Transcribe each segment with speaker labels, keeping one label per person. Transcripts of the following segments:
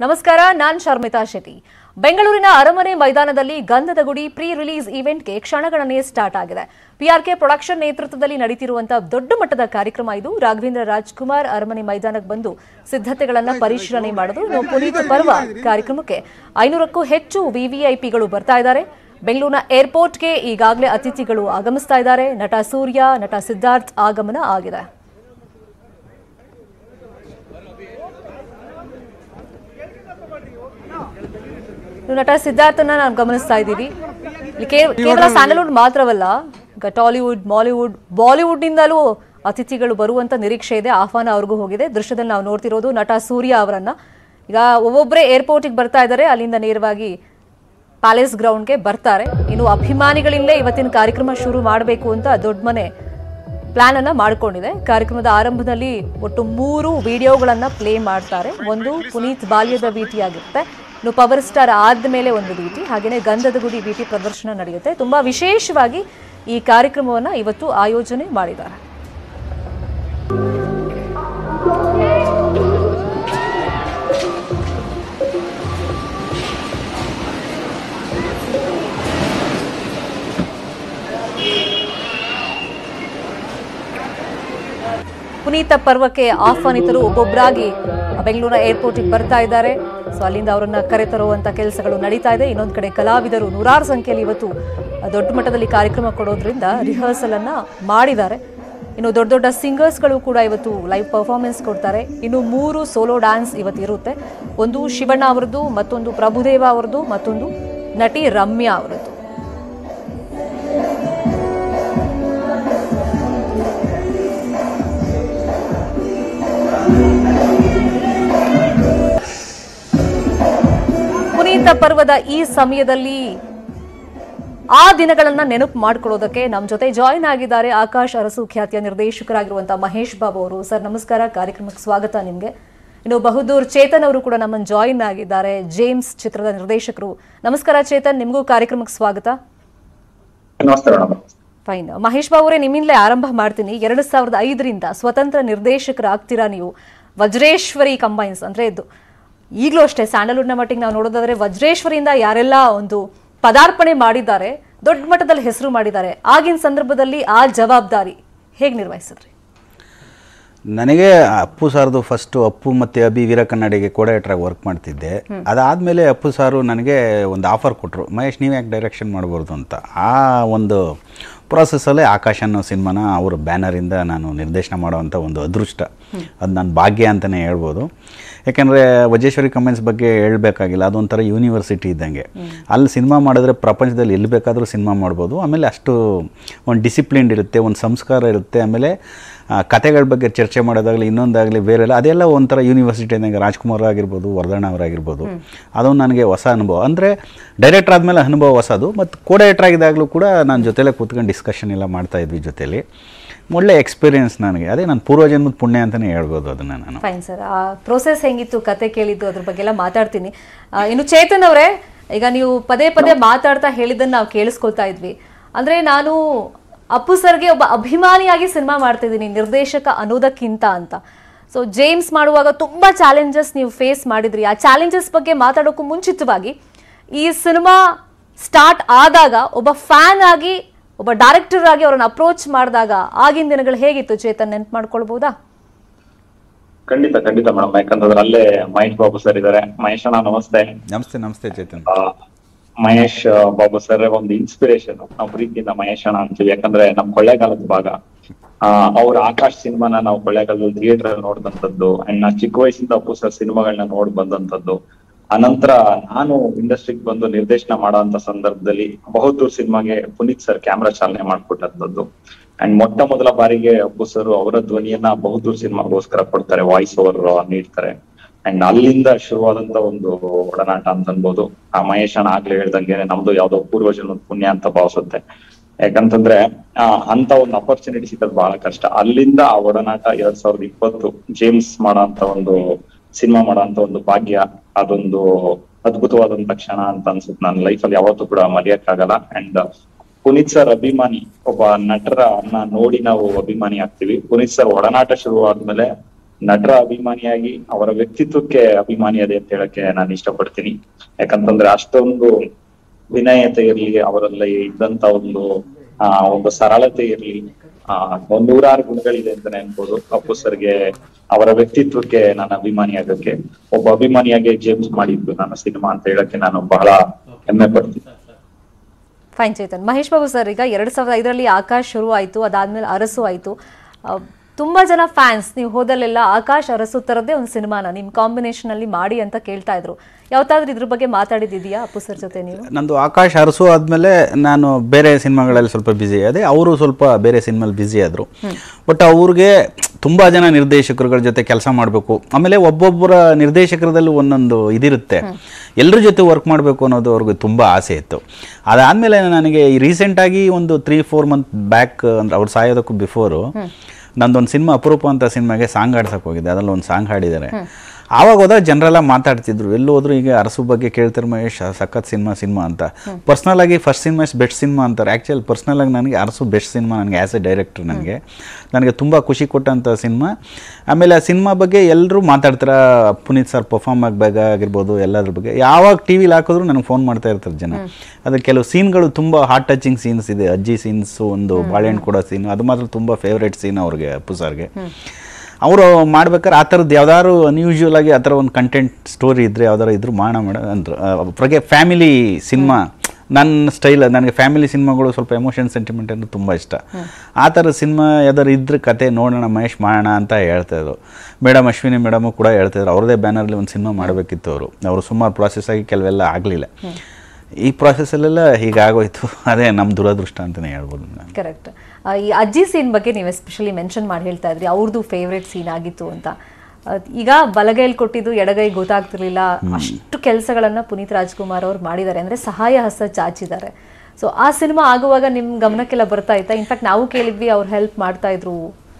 Speaker 1: ನಮಸ್ಕಾರ ನಾನ್ ಶರ್ಮಿತಾ ಶೆಟ್ಟಿ ಬೆಂಗಳೂರಿನ ಅರಮನೆ ಮೈದಾನದಲ್ಲಿ ಗಂಧದ ಗುಡಿ ಪ್ರೀ ರಿಲೀಸ್ ಇವೆಂಟ್ಗೆ ಕ್ಷಣಗಣನೆ ಸ್ಟಾರ್ಟ್ ಆಗಿದೆ ಪಿಆರ್ಕೆ ಪ್ರೊಡಕ್ಷನ್ ನೇತೃತ್ವದಲ್ಲಿ ನಡೀತಿರುವಂತಹ ದೊಡ್ಡ ಮಟ್ಟದ ಕಾರ್ಯಕ್ರಮ ಇದು ರಾಘವೇಂದ್ರ ರಾಜ್ಕುಮಾರ್ ಅರಮನೆ ಮೈದಾನಕ್ಕೆ ಬಂದು ಸಿದ್ಧತೆಗಳನ್ನ ಪರಿಶೀಲನೆ ಮಾಡಿದ್ರು ಇನ್ನು ಪುನೀತ್ ಪರ್ವ ಕಾರ್ಯಕ್ರಮಕ್ಕೆ ಐನೂರಕ್ಕೂ ಹೆಚ್ಚು ವಿವಿಐಪಿಗಳು ಬರ್ತಾ ಇದ್ದಾರೆ ಬೆಂಗಳೂರಿನ ಏರ್ಪೋರ್ಟ್ಗೆ ಈಗಾಗಲೇ ಅತಿಥಿಗಳು ಆಗಮಿಸ್ತಾ ಇದ್ದಾರೆ ನಟ ಸೂರ್ಯ ನಟ ಸಿದ್ಧಾರ್ಥ್ ಆಗಮನ ಆಗಿದೆ ಇನ್ನು ನಟ ಸಿದ್ಧಾರ್ಥನ ನಾವು ಗಮನಿಸ್ತಾ ಇದ್ದೀವಿ ಇಲ್ಲಿ ಕೇ- ಕೇವಲ ಸ್ಯಾಂಡಲ್ವುಡ್ ಮಾತ್ರವಲ್ಲ ಈಗ ಟಾಲಿವುಡ್ ಮಾಲಿವುಡ್ ಬಾಲಿವುಡ್ನಿಂದಲೂ ಅತಿಥಿಗಳು ಬರುವಂತ ನಿರೀಕ್ಷೆ ಇದೆ ಆಹ್ವಾನ ಅವ್ರಿಗೂ ಹೋಗಿದೆ ದೃಶ್ಯದಲ್ಲಿ ನಾವು ನೋಡ್ತಿರೋದು ನಟ ಸೂರ್ಯ ಅವರನ್ನ ಈಗ ಒಬ್ಬೊಬ್ಬರೇ ಏರ್ಪೋರ್ಟಿಗೆ ಬರ್ತಾ ಇದ್ದಾರೆ ಅಲ್ಲಿಂದ ನೇರವಾಗಿ ಪ್ಯಾಲೇಸ್ ಗ್ರೌಂಡ್ಗೆ ಬರ್ತಾರೆ ಇನ್ನು ಅಭಿಮಾನಿಗಳಿಂದಲೇ ಇವತ್ತಿನ ಕಾರ್ಯಕ್ರಮ ಶುರು ಮಾಡಬೇಕು ಅಂತ ದೊಡ್ಡ ಮನೆ ಪ್ಲಾನ್ ಅನ್ನ ಮಾಡ್ಕೊಂಡಿದೆ ಕಾರ್ಯಕ್ರಮದ ಆರಂಭದಲ್ಲಿ ಒಟ್ಟು ಮೂರು ವಿಡಿಯೋಗಳನ್ನ ಪ್ಲೇ ಮಾಡ್ತಾರೆ ಒಂದು ಪುನೀತ್ ಬಾಲ್ಯದ ಭೀತಿ ಆಗಿರುತ್ತೆ ಇನ್ನು ಪವರ್ ಸ್ಟಾರ್ ಆದ್ಮೇಲೆ ಒಂದು ಭೀತಿ ಹಾಗೇನೆ ಗಂಧದ ಗುಡಿ ಭೀತಿ ಪ್ರದರ್ಶನ ನಡೆಯುತ್ತೆ ತುಂಬಾ ವಿಶೇಷವಾಗಿ ಈ ಕಾರ್ಯಕ್ರಮವನ್ನ ಇವತ್ತು ಆಯೋಜನೆ ಮಾಡಿದ್ದಾರೆ ಪುನೀತ ಪರ್ವಕ್ಕೆ ಆಹ್ವಾನಿತರು ಒಬ್ಬೊಬ್ಬರಾಗಿ ಬೆಂಗಳೂರಿನ ಏರ್ಪೋರ್ಟಿಗೆ ಬರ್ತಾ ಇದ್ದಾರೆ ಸೊ ಅಲ್ಲಿಂದ ಅವರನ್ನ ಕರೆತರುವಂತ ಕೆಲಸಗಳು ನಡೀತಾ ಇದೆ ಇನ್ನೊಂದು ಕಡೆ ಕಲಾವಿದರು ನೂರಾರು ಸಂಖ್ಯೆಯಲ್ಲಿ ಇವತ್ತು ದೊಡ್ಡ ಮಟ್ಟದಲ್ಲಿ ಕಾರ್ಯಕ್ರಮ ಕೊಡೋದ್ರಿಂದ ರಿಹರ್ಸಲ್ ಅನ್ನ ಮಾಡಿದ್ದಾರೆ ಇನ್ನು ದೊಡ್ಡ ದೊಡ್ಡ ಸಿಂಗರ್ಸ್ಗಳು ಕೂಡ ಇವತ್ತು ಲೈವ್ ಪರ್ಫಾರ್ಮೆನ್ಸ್ ಕೊಡ್ತಾರೆ ಇನ್ನು ಮೂರು ಸೋಲೋ ಡ್ಯಾನ್ಸ್ ಇವತ್ತು ಇರುತ್ತೆ ಒಂದು ಶಿವಣ್ಣ ಅವರದ್ದು ಮತ್ತೊಂದು ಪ್ರಭುದೇವ ಅವರದ್ದು ಮತ್ತೊಂದು ನಟಿ ರಮ್ಯಾ ಅವರದ್ದು ಪುನೀತ ಪರ್ವದ ಈ ಸಮಯದಲ್ಲಿ ಆ ದಿನಗಳನ್ನ ನೆನಪು ಮಾಡ್ಕೊಳ್ಳೋದಕ್ಕೆ ನಮ್ಮ ಜೊತೆ ಜಾಯಿನ್ ಆಗಿದ್ದಾರೆ ಆಕಾಶ್ ಅರಸು ಖ್ಯಾತಿಯ ನಿರ್ದೇಶಕರಾಗಿರುವಂತಹ ಮಹೇಶ್ ಬಾಬು ಅವರು ಸರ್ ನಮಸ್ಕಾರ ಕಾರ್ಯಕ್ರಮಕ್ಕೆ ಸ್ವಾಗತ ನಿಮಗೆ ಇನ್ನು ಬಹುದೂರ್ ಚೇತನ್ ಅವರು ಕೂಡ ನಮ್ಮನ್ನು ಜಾಯಿನ್ ಆಗಿದ್ದಾರೆ ಜೇಮ್ಸ್ ಚಿತ್ರದ ನಿರ್ದೇಶಕರು ನಮಸ್ಕಾರ ಚೇತನ್ ನಿಮಗೂ ಕಾರ್ಯಕ್ರಮಕ್ಕೆ ಸ್ವಾಗತ
Speaker 2: ನಮಸ್ತೆ ಮೇಡಮ್
Speaker 1: ಫೈನ್ ಮಹೇಶ್ ಬಾಬು ಅವರೇ ನಿಮ್ಮಿಂದಲೇ ಆರಂಭ ಮಾಡ್ತೀನಿ ಎರಡು ಸಾವಿರದ ಐದರಿಂದ ಸ್ವತಂತ್ರ ನಿರ್ದೇಶಕರಾಗ್ತೀರಾ ನೀವು ವಜ್ರೇಶ್ವರಿ ಕಂಬೈನ್ಸ್ ಅಂದ್ರೆ ಇದು ಈಗಲೂ ಅಷ್ಟೇ ಸ್ಯಾಂಡಲ್ವುಡ್ನ ಮಟ್ಟಿಗೆ ನಾವು ನೋಡೋದಾದ್ರೆ ವಜ್ರೇಶ್ವರಿಯಿಂದ ಯಾರೆಲ್ಲ ಒಂದು ಪದಾರ್ಪಣೆ ಮಾಡಿದ್ದಾರೆ ದೊಡ್ಡ ಮಟ್ಟದಲ್ಲಿ ಹೆಸರು ಮಾಡಿದ್ದಾರೆ ಆಗಿನ ಸಂದರ್ಭದಲ್ಲಿ ಆ ಜವಾಬ್ದಾರಿ ಹೇಗೆ ನಿರ್ವಹಿಸಿದ್ರಿ
Speaker 3: ನನಗೆ ಅಪ್ಪು ಸಾರ್ದು ಫಸ್ಟು ಅಪ್ಪು ಮತ್ತು ಅಭಿ ವೀರ ಕನ್ನಡಿಗೆ ಕೋಡೇಟ್ರಾಗಿ ವರ್ಕ್ ಮಾಡ್ತಿದ್ದೆ ಅದಾದಮೇಲೆ ಅಪ್ಪು ಸಾರು ನನಗೆ ಒಂದು ಆಫರ್ ಕೊಟ್ಟರು ಮಹೇಶ್ ನೀವು ಯಾಕೆ ಡೈರೆಕ್ಷನ್ ಮಾಡ್ಬೋದು ಅಂತ ಆ ಒಂದು ಪ್ರಾಸೆಸ್ಸಲ್ಲೇ ಆಕಾಶ್ ಅನ್ನೋ ಸಿನಿಮಾನ ಅವ್ರ ಬ್ಯಾನರಿಂದ ನಾನು ನಿರ್ದೇಶನ ಮಾಡೋವಂಥ ಒಂದು ಅದೃಷ್ಟ ಅದು ನನ್ನ ಭಾಗ್ಯ ಅಂತಲೇ ಹೇಳ್ಬೋದು ಯಾಕೆಂದರೆ ವಜೇಶ್ವರಿ ಕಮೆಂಟ್ಸ್ ಬಗ್ಗೆ ಹೇಳ್ಬೇಕಾಗಿಲ್ಲ ಅದೊಂಥರ ಯೂನಿವರ್ಸಿಟಿ ಇದ್ದಂಗೆ ಅಲ್ಲಿ ಸಿನಿಮಾ ಮಾಡಿದ್ರೆ ಪ್ರಪಂಚದಲ್ಲಿ ಎಲ್ಲಿ ಬೇಕಾದರೂ ಸಿನಿಮಾ ಮಾಡ್ಬೋದು ಆಮೇಲೆ ಅಷ್ಟು ಒಂದು ಡಿಸಿಪ್ಲಿನ್ಡ್ ಇರುತ್ತೆ ಒಂದು ಸಂಸ್ಕಾರ ಇರುತ್ತೆ ಆಮೇಲೆ ಆ, ಕತೆಗಳ ಬಗ್ಗೆ ಚರ್ಚೆ ಮಾಡೋದಾಗಲಿ ಇನ್ನೊಂದಾಗಲಿ ಬೇರೆಲ್ಲ ಅದೆಲ್ಲ ಒಂಥರ ಯೂನಿವರ್ಸಿಟಿ ಅಂದಂಗೆ ರಾಜ್ಕುಮಾರ್ ಆಗಿರ್ಬೋದು ವರ್ಧಣ್ಣ ಅವರಾಗಿರ್ಬೋದು ಅದೊಂದು ನನಗೆ ಹೊಸ ಅನುಭವ ಅಂದರೆ ಡೈರೆಕ್ಟರ್ ಆದಮೇಲೆ ಅನುಭವ ಹೊಸದು ಮತ್ತು ಕೋ ಡೈರೆಕ್ಟರ್ ಆಗಿದ್ದಾಗಲೂ ಕೂಡ ನಾನು ಜೊತೆಲೇ ಕೂತ್ಕೊಂಡು ಡಿಸ್ಕಷನ್ ಎಲ್ಲ ಮಾಡ್ತಾ ಇದ್ವಿ ಜೊತೆಲಿ ಒಳ್ಳೆ ಎಕ್ಸ್ಪೀರಿಯೆನ್ಸ್ ನನಗೆ ಅದೇ ನಾನು ಪೂರ್ವಜನ್ಮದ ಪುಣ್ಯ ಅಂತಲೇ ಹೇಳ್ಬೋದು ಅದನ್ನು ನಾನು
Speaker 1: ಫೈನ್ ಸರ್ ಆ ಪ್ರೋಸೆಸ್ ಹೆಂಗಿತ್ತು ಕತೆ ಕೇಳಿದ್ದು ಅದ್ರ ಬಗ್ಗೆ ಎಲ್ಲ ಮಾತಾಡ್ತೀನಿ ಆ, ಇನ್ನು ಚೇತನ್ ಅವರೇ ಈಗ ನೀವು ಪದೇ ಪದೇ ಮಾತಾಡ್ತಾ ಹೇಳಿದ್ದನ್ನ ನಾವು ಕೇಳಿಸ್ಕೊಳ್ತಾ ಇದ್ವಿ ಅಂದ್ರೆ ನಾನು ಅಪ್ಪು ಸರ್ಗೆ ಒಬ್ಬ ಅಭಿಮಾನಿಯಾಗಿ ಸಿನಿಮಾ ಮಾಡ್ತಿದ್ದೀನಿ ನಿರ್ದೇಶಕ ಅನ್ನೋದಕ್ಕಿಂತ ಅಂತ ಸೊ ಜೇಮ್ಸ್ ಮಾಡುವಾಗ ತುಂಬಾ ಚಾಲೆಂಜಸ್ ನೀವು ಫೇಸ್ ಮಾಡಿದ್ರಿ ಆ ಚಾಲೆಂಜಸ್ ಬಗ್ಗೆ ಮಾತಾಡೋಕ್ಕೂ ಮುಂಚಿತವಾಗಿ ಈ ಸಿನಿಮಾ ಸ್ಟಾರ್ಟ್ ಆದಾಗ ಒಬ್ಬ ಫ್ಯಾನ್ ಆಗಿ ಒಬ್ಬ ಡೈರೆಕ್ಟರ್ ಆಗಿ ಅವ್ರನ್ನ ಅಪ್ರೋಚ್ ಮಾಡಿದಾಗ ಆಗಿನ ದಿನಗಳು ಹೇಗಿತ್ತು ಚೇತನ್ ನೆನ್ಪು ಮಾಡ್ಕೊಳ್ಬಹುದಾ
Speaker 2: ಖಂಡಿತ ಖಂಡಿತ ಮೇಡಮ್ ಯಾಕಂತಂದ್ರೆ ಅಲ್ಲೇ ಮಹೇಶ್ ಬಾಬು ಸರ್ ಇದಾರೆ ಮಹೇಶ್ ಅಣ್ಣ ನಮಸ್ತೆ
Speaker 3: ನಮಸ್ತೆ ನಮಸ್ತೆ ಚೇತನ್
Speaker 2: ಆ, ಮಹೇಶ್ ಆ, ಬಾಬು ಸರ್ ಒಂದು ಇನ್ಸ್ಪಿರೇಷನ್ ನಾವು ಪ್ರೀತಿಯಿಂದ ಮಹೇಶ್ ಅಣ್ಣ ಅಂತೀವಿ ಯಾಕಂದ್ರೆ ನಮ್ ಕೊಳ್ಳೇಗಾಲದ ಭಾಗ ಆ ಅವ್ರ ಆಕಾಶ್ ಸಿನಿಮಾನ ನಾವು ಕೊಳ್ಳೇಗಾಲದಲ್ಲಿ ಥಿಯೇಟರ್ ಅಲ್ಲಿ ನೋಡಿದಂತದ್ದು ಅಂಡ್ ನಾ ಚಿಕ್ಕ ವಯಸ್ಸಿಂದ ಅಪ್ಪು ಸರ್ ಸಿನಿಮಾಗಳನ್ನ ನೋಡ್ ಬಂದಂತದ್ದು ಅನಂತರ ನಾನು ಇಂಡಸ್ಟ್ರಿಗೆ ಬಂದು ನಿರ್ದೇಶನ ಮಾಡೋಂತ ಸಂದರ್ಭದಲ್ಲಿ ಬಹುದೂರ್ ಸಿನಿಮಾಗೆ ಪುನೀತ್ ಸರ್ ಕ್ಯಾಮ್ರಾ ಚಾಲನೆ ಮಾಡ್ಕೊಟ್ಟಂತದ್ದು ಅಂಡ್ ಮೊಟ್ಟ ಮೊದಲ ಬಾರಿಗೆ ಅಪ್ಪು ಸರ್ ಅವರ ಧ್ವನಿಯನ್ನ ಬಹುದೂರ್ ಸಿನಿಮಾಗೋಸ್ಕರ ಕೊಡ್ತಾರೆ ವಾಯ್ಸ್ ಓವರ್ ನೀಡ್ತಾರೆ ಅಂಡ್ ಅಲ್ಲಿಂದ ಶುರುವಾದಂತ ಒಂದು ಒಡನಾಟ ಅಂತ ಅನ್ಬೋದು ಆ ಮಹೇಶ್ ಅಣ್ಣ ಆಗ್ಲೇ ಹೇಳ್ದಂಗೆ ನಮ್ದು ಯಾವ್ದೋ ಪೂರ್ವಜನ ಪುಣ್ಯ ಅಂತ ಭಾವಿಸುತ್ತೆ ಯಾಕಂತಂದ್ರೆ ಆ ಅಂತ ಒಂದು ಅಪರ್ಚುನಿಟಿ ಸಿಗೋದು ಬಹಳ ಕಷ್ಟ ಅಲ್ಲಿಂದ ಆ ಒಡನಾಟ ಎರಡ್ ಸಾವಿರದ ಇಪ್ಪತ್ತು ಜೇಮ್ಸ್ ಮಾಡೋ ಒಂದು ಸಿನಿಮಾ ಮಾಡೋ ಒಂದು ಭಾಗ್ಯ ಅದೊಂದು ಅದ್ಭುತವಾದಂತ ಕ್ಷಣ ಅಂತ ಅನ್ಸುತ್ತೆ ನನ್ನ ಲೈಫಲ್ಲಿ ಯಾವತ್ತೂ ಕೂಡ ಮರೆಯಕ್ಕಾಗಲ್ಲ ಅಂಡ್ ಪುನೀತ್ ಸರ್ ಅಭಿಮಾನಿ ಒಬ್ಬ ನಟರನ್ನ ನೋಡಿ ನಾವು ಅಭಿಮಾನಿ ಆಗ್ತೀವಿ ಪುನೀತ್ ಸರ್ ಒಡನಾಟ ಶುರು ಆದ್ಮೇಲೆ ನಟರ ಅಭಿಮಾನಿಯಾಗಿ ಅವರ ವ್ಯಕ್ತಿತ್ವಕ್ಕೆ ಅಭಿಮಾನಿಯಾದೆ ಅಂತ ಹೇಳಕ್ಕೆ ನಾನು ಇಷ್ಟಪಡ್ತೀನಿ ಯಾಕಂತಂದ್ರೆ ಅಷ್ಟೊಂದು ವಿನಯತೆ ಇರ್ಲಿ ಅವರಲ್ಲಿ ಇದ್ದಂತ ಒಂದು ಆ ಒಂದು ಸರಳತೆ ಇರ್ಲಿ ಆ ಒಂದ್ ನೂರಾರು ಗುಣಗಳಿದೆ ಅಂತಾನೆ ಅನ್ಬೋದು ಅಪ್ಪು ಸರ್ಗೆ ಅವರ ವ್ಯಕ್ತಿತ್ವಕ್ಕೆ ನಾನು ಅಭಿಮಾನಿ ಆಗಕ್ಕೆ ಒಬ್ಬ ಅಭಿಮಾನಿಯಾಗಿ ಜೇಮ್ಸ್ ಮಾಡಿದ್ದು ನನ್ನ ಸಿನಿಮಾ ಅಂತ ಹೇಳಕ್ಕೆ ನಾನು ಬಹಳ ಹೆಮ್ಮೆ ಪಡ್ತೀನಿ
Speaker 1: ಫೈನ್ ಚೇತನ್ ಮಹೇಶ್ ಬಾಬು ಸರ್ ಈಗ ಎರಡ್ ಸಾವಿರದ ಐದರಲ್ಲಿ ಆಕಾಶ್ ಶುರು ಆಯಿತು ಅದಾದ್ಮೇಲೆ ಅರಸು ಆಯಿತು ತುಂಬಾ ಜನ ಫ್ಯಾನ್ಸ್ ನೀವು ಹೋದಲ್ಲೆಲ್ಲ ಆಕಾಶ್ ಅರಸು ಥರದ್ದೇ ಒಂದು ಸಿನಿಮಾನ ನಿಮ್ಮ ಕಾಂಬಿನೇಷನ್ ಅಲ್ಲಿ ಮಾಡಿ ಅಂತ ಕೇಳ್ತಾ ಇದ್ರು ಯಾವತ್ತಾದ್ರೂ ಇದ್ರ ಬಗ್ಗೆ ಮಾತಾಡಿದ್ಯಾ ಅಪ್ಪು ಸರ್ ಜೊತೆ ನೀವು
Speaker 3: ನಂದು ಆಕಾಶ್ ಅರಸು ಆದಮೇಲೆ ನಾನು ಬೇರೆ ಸಿನಿಮಾಗಳಲ್ಲಿ ಸ್ವಲ್ಪ ಬ್ಯುಸಿ ಆದೆ ಅವರು ಸ್ವಲ್ಪ ಬೇರೆ ಸಿನಿಮಾಲಿ ಬ್ಯುಸಿ ಆದರು ಬಟ್ ಅವ್ರಿಗೆ ತುಂಬ ಜನ ನಿರ್ದೇಶಕರುಗಳ ಜೊತೆ ಕೆಲಸ ಮಾಡಬೇಕು ಆಮೇಲೆ ಒಬ್ಬೊಬ್ಬರ ನಿರ್ದೇಶಕರದಲ್ಲಿ ಒಂದೊಂದು ಇದಿರುತ್ತೆ ಎಲ್ಲರ ಜೊತೆ ವರ್ಕ್ ಮಾಡಬೇಕು ಅನ್ನೋದು ಅವ್ರಿಗೆ ತುಂಬ ಆಸೆ ಇತ್ತು ಅದಾದಮೇಲೆ ನನಗೆ ಈ ರೀಸೆಂಟಾಗಿ ಒಂದು ತ್ರೀ ಫೋರ್ ಮಂತ್ ಬ್ಯಾಕ್ ಅಂದ್ರೆ ಅವ್ರು ಸಾಯೋದಕ್ಕೂ ಬಿಫೋರು ನಂದೊಂದು ಸಿನಿಮಾ ಅಪರೂಪ ಅಂತ ಸಿನಿಮಾಗೆ ಸಾಂಗ್ ಆಡ್ಸಕ್ಕೆ ಹೋಗಿದ್ದೆ ಅದರಲ್ಲಿ ಒಂದು ಸಾಂಗ್ ಹಾಡಿದ್ದಾರೆ ಆವಾಗ ಹೋದಾಗ ಜನರೆಲ್ಲ ಮಾತಾಡ್ತಿದ್ರು ಎಲ್ಲಿ ಹೋದ್ರು ಈಗ ಅರಸು ಬಗ್ಗೆ ಕೇಳ್ತಾರೆ ಮಹೇಶ್ ಸಖತ್ ಸಿನಿಮಾ ಸಿನಿಮಾ ಅಂತ ಪರ್ಸ್ನಲ್ ಆಗಿ first cinema is best cinema ಅಂತಾರೆ ಆ್ಯಕ್ಚುಲಿ ಪರ್ಸ್ನಲ್ ಆಗಿ ನನಗೆ ಅರಸು ಬೆಸ್ಟ್ ಸಿನಿಮಾ ನನಗೆ ಆ್ಯಸ್ ಎ ಡೈರೆಕ್ಟರ್ ನನಗೆ ನನಗೆ ತುಂಬ ಖುಷಿ ಕೊಟ್ಟಂಥ ಸಿನಿಮಾ ಆಮೇಲೆ ಆ ಸಿನಿಮಾ ಬಗ್ಗೆ ಎಲ್ಲರೂ ಮಾತಾಡ್ತಾರೆ ಪುನೀತ್ ಸರ್ ಪರ್ಫಾರ್ಮ್ ಆಗಬೇಕಾಗಿರ್ಬೋದು ಎಲ್ಲದ್ರ ಬಗ್ಗೆ ಯಾವಾಗ ಟಿ ವಿಲಿ ಹಾಕಿದ್ರು ನನಗೆ ಫೋನ್ ಮಾಡ್ತಾ ಇರ್ತಾರೆ ಜನ ಅದು ಕೆಲವು ಸೀನ್ಗಳು ತುಂಬ ಹಾರ್ಟ್ ಟಚಿಂಗ್ ಸೀನ್ಸ್ ಇದೆ ಅಜ್ಜಿ ಸೀನ್ಸ್ ಒಂದು ಬಾಳೆಹಣ್ಣು ಕೊಡೋ ಸೀನ್ ಅದು ಮಾತ್ರ ತುಂಬ ಫೇವ್ರೇಟ್ ಸೀನ್ ಅವ್ರಿಗೆ ಅಪ್ಪು ಸರ್ಗೆ ಅವರು ಮಾಡ್ಬೇಕಾದ್ರೆ ಆ ಥರದ್ದು ಯಾವ್ದಾದ್ರು ಅನ್ಯೂಶುವಲ್ ಆಗಿ ಆ ಥರ ಒಂದು ಕಂಟೆಂಟ್ ಸ್ಟೋರಿ ಇದ್ದರೆ ಯಾವ್ದಾರು ಇದ್ರು ಮಾಡೋಣ ಮೇಡ ಅಂದ್ರೆ ಹೊರಗೆ ಫ್ಯಾಮಿಲಿ ಸಿನಿಮಾ ನನ್ನ ಸ್ಟೈಲ್ ನನಗೆ ಫ್ಯಾಮಿಲಿ ಸಿನಿಮಾಗಳು ಸ್ವಲ್ಪ ಎಮೋಷನ್ ಸೆಂಟಿಮೆಂಟ್ ಅಂದ್ರೆ ತುಂಬ ಇಷ್ಟ ಆ ಥರ ಸಿನಿಮಾ ಯಾವ್ದಾರು ಇದ್ರೆ ಕತೆ ನೋಡೋಣ ಮಹೇಶ್ ಮಾಡೋಣ ಅಂತ ಹೇಳ್ತಾಯಿದ್ರು ಮೇಡಮ್ ಅಶ್ವಿನಿ ಮೇಡಮು ಕೂಡ ಹೇಳ್ತಾಯಿದ್ರು ಅವ್ರದೇ ಬ್ಯಾನರ್ಲಿ ಒಂದು ಸಿನಿಮಾ ಮಾಡಬೇಕಿತ್ತು ಅವರು ಅವರು ಸುಮಾರು ಪ್ರಾಸೆಸ್ ಆಗಿ ಕೆಲವೆಲ್ಲ ಆಗಲಿಲ್ಲ ಈ ಪ್ರಾಸೆಸ್ಸಲ್ಲೆಲ್ಲ ಹೀಗಾಗೋಯ್ತು ಅದೇ ನಮ್ಮ ದುರದೃಷ್ಟ ಅಂತಲೇ ಹೇಳ್ಬೋದು ನಾನು
Speaker 1: ಕರೆಕ್ಟ್ ಈ ಅಜ್ಜಿ ಸೀನ್ ಬಗ್ಗೆ ನೀವು ಎಸ್ಪೆಷಲಿ ಮೆನ್ಷನ್ ಮಾಡಿ ಹೇಳ್ತಾ ಇದ್ರಿ ಅವ್ರದ್ದು ಫೇವ್ರೆಟ್ ಸೀನ್ ಆಗಿತ್ತು ಅಂತ ಆ, ಈಗ ಬಲಗೈಲಿ ಕೊಟ್ಟಿದ್ದು ಎಡಗೈ ಗೊತ್ತಾಗ್ತಿರ್ಲಿಲ್ಲ ಅಷ್ಟು ಕೆಲಸಗಳನ್ನ ಪುನೀತ್ ರಾಜ್ಕುಮಾರ್ ಅವ್ರು ಮಾಡಿದ್ದಾರೆ ಅಂದ್ರೆ ಸಹಾಯ ಹಸ್ತ ಚಾಚಿದ್ದಾರೆ ಸೊ ಆ ಸಿನಿಮಾ ಆಗುವಾಗ ನಿಮ್ ಗಮನಕ್ಕೆಲ್ಲ ಬರ್ತಾ ಇತ್ತಾ ಇನ್ಫ್ಯಾಕ್ಟ್ ನಾವು ಕೇಳಿದ್ವಿ ಅವ್ರು ಹೆಲ್ಪ್ ಮಾಡ್ತಾ ಇದ್ರು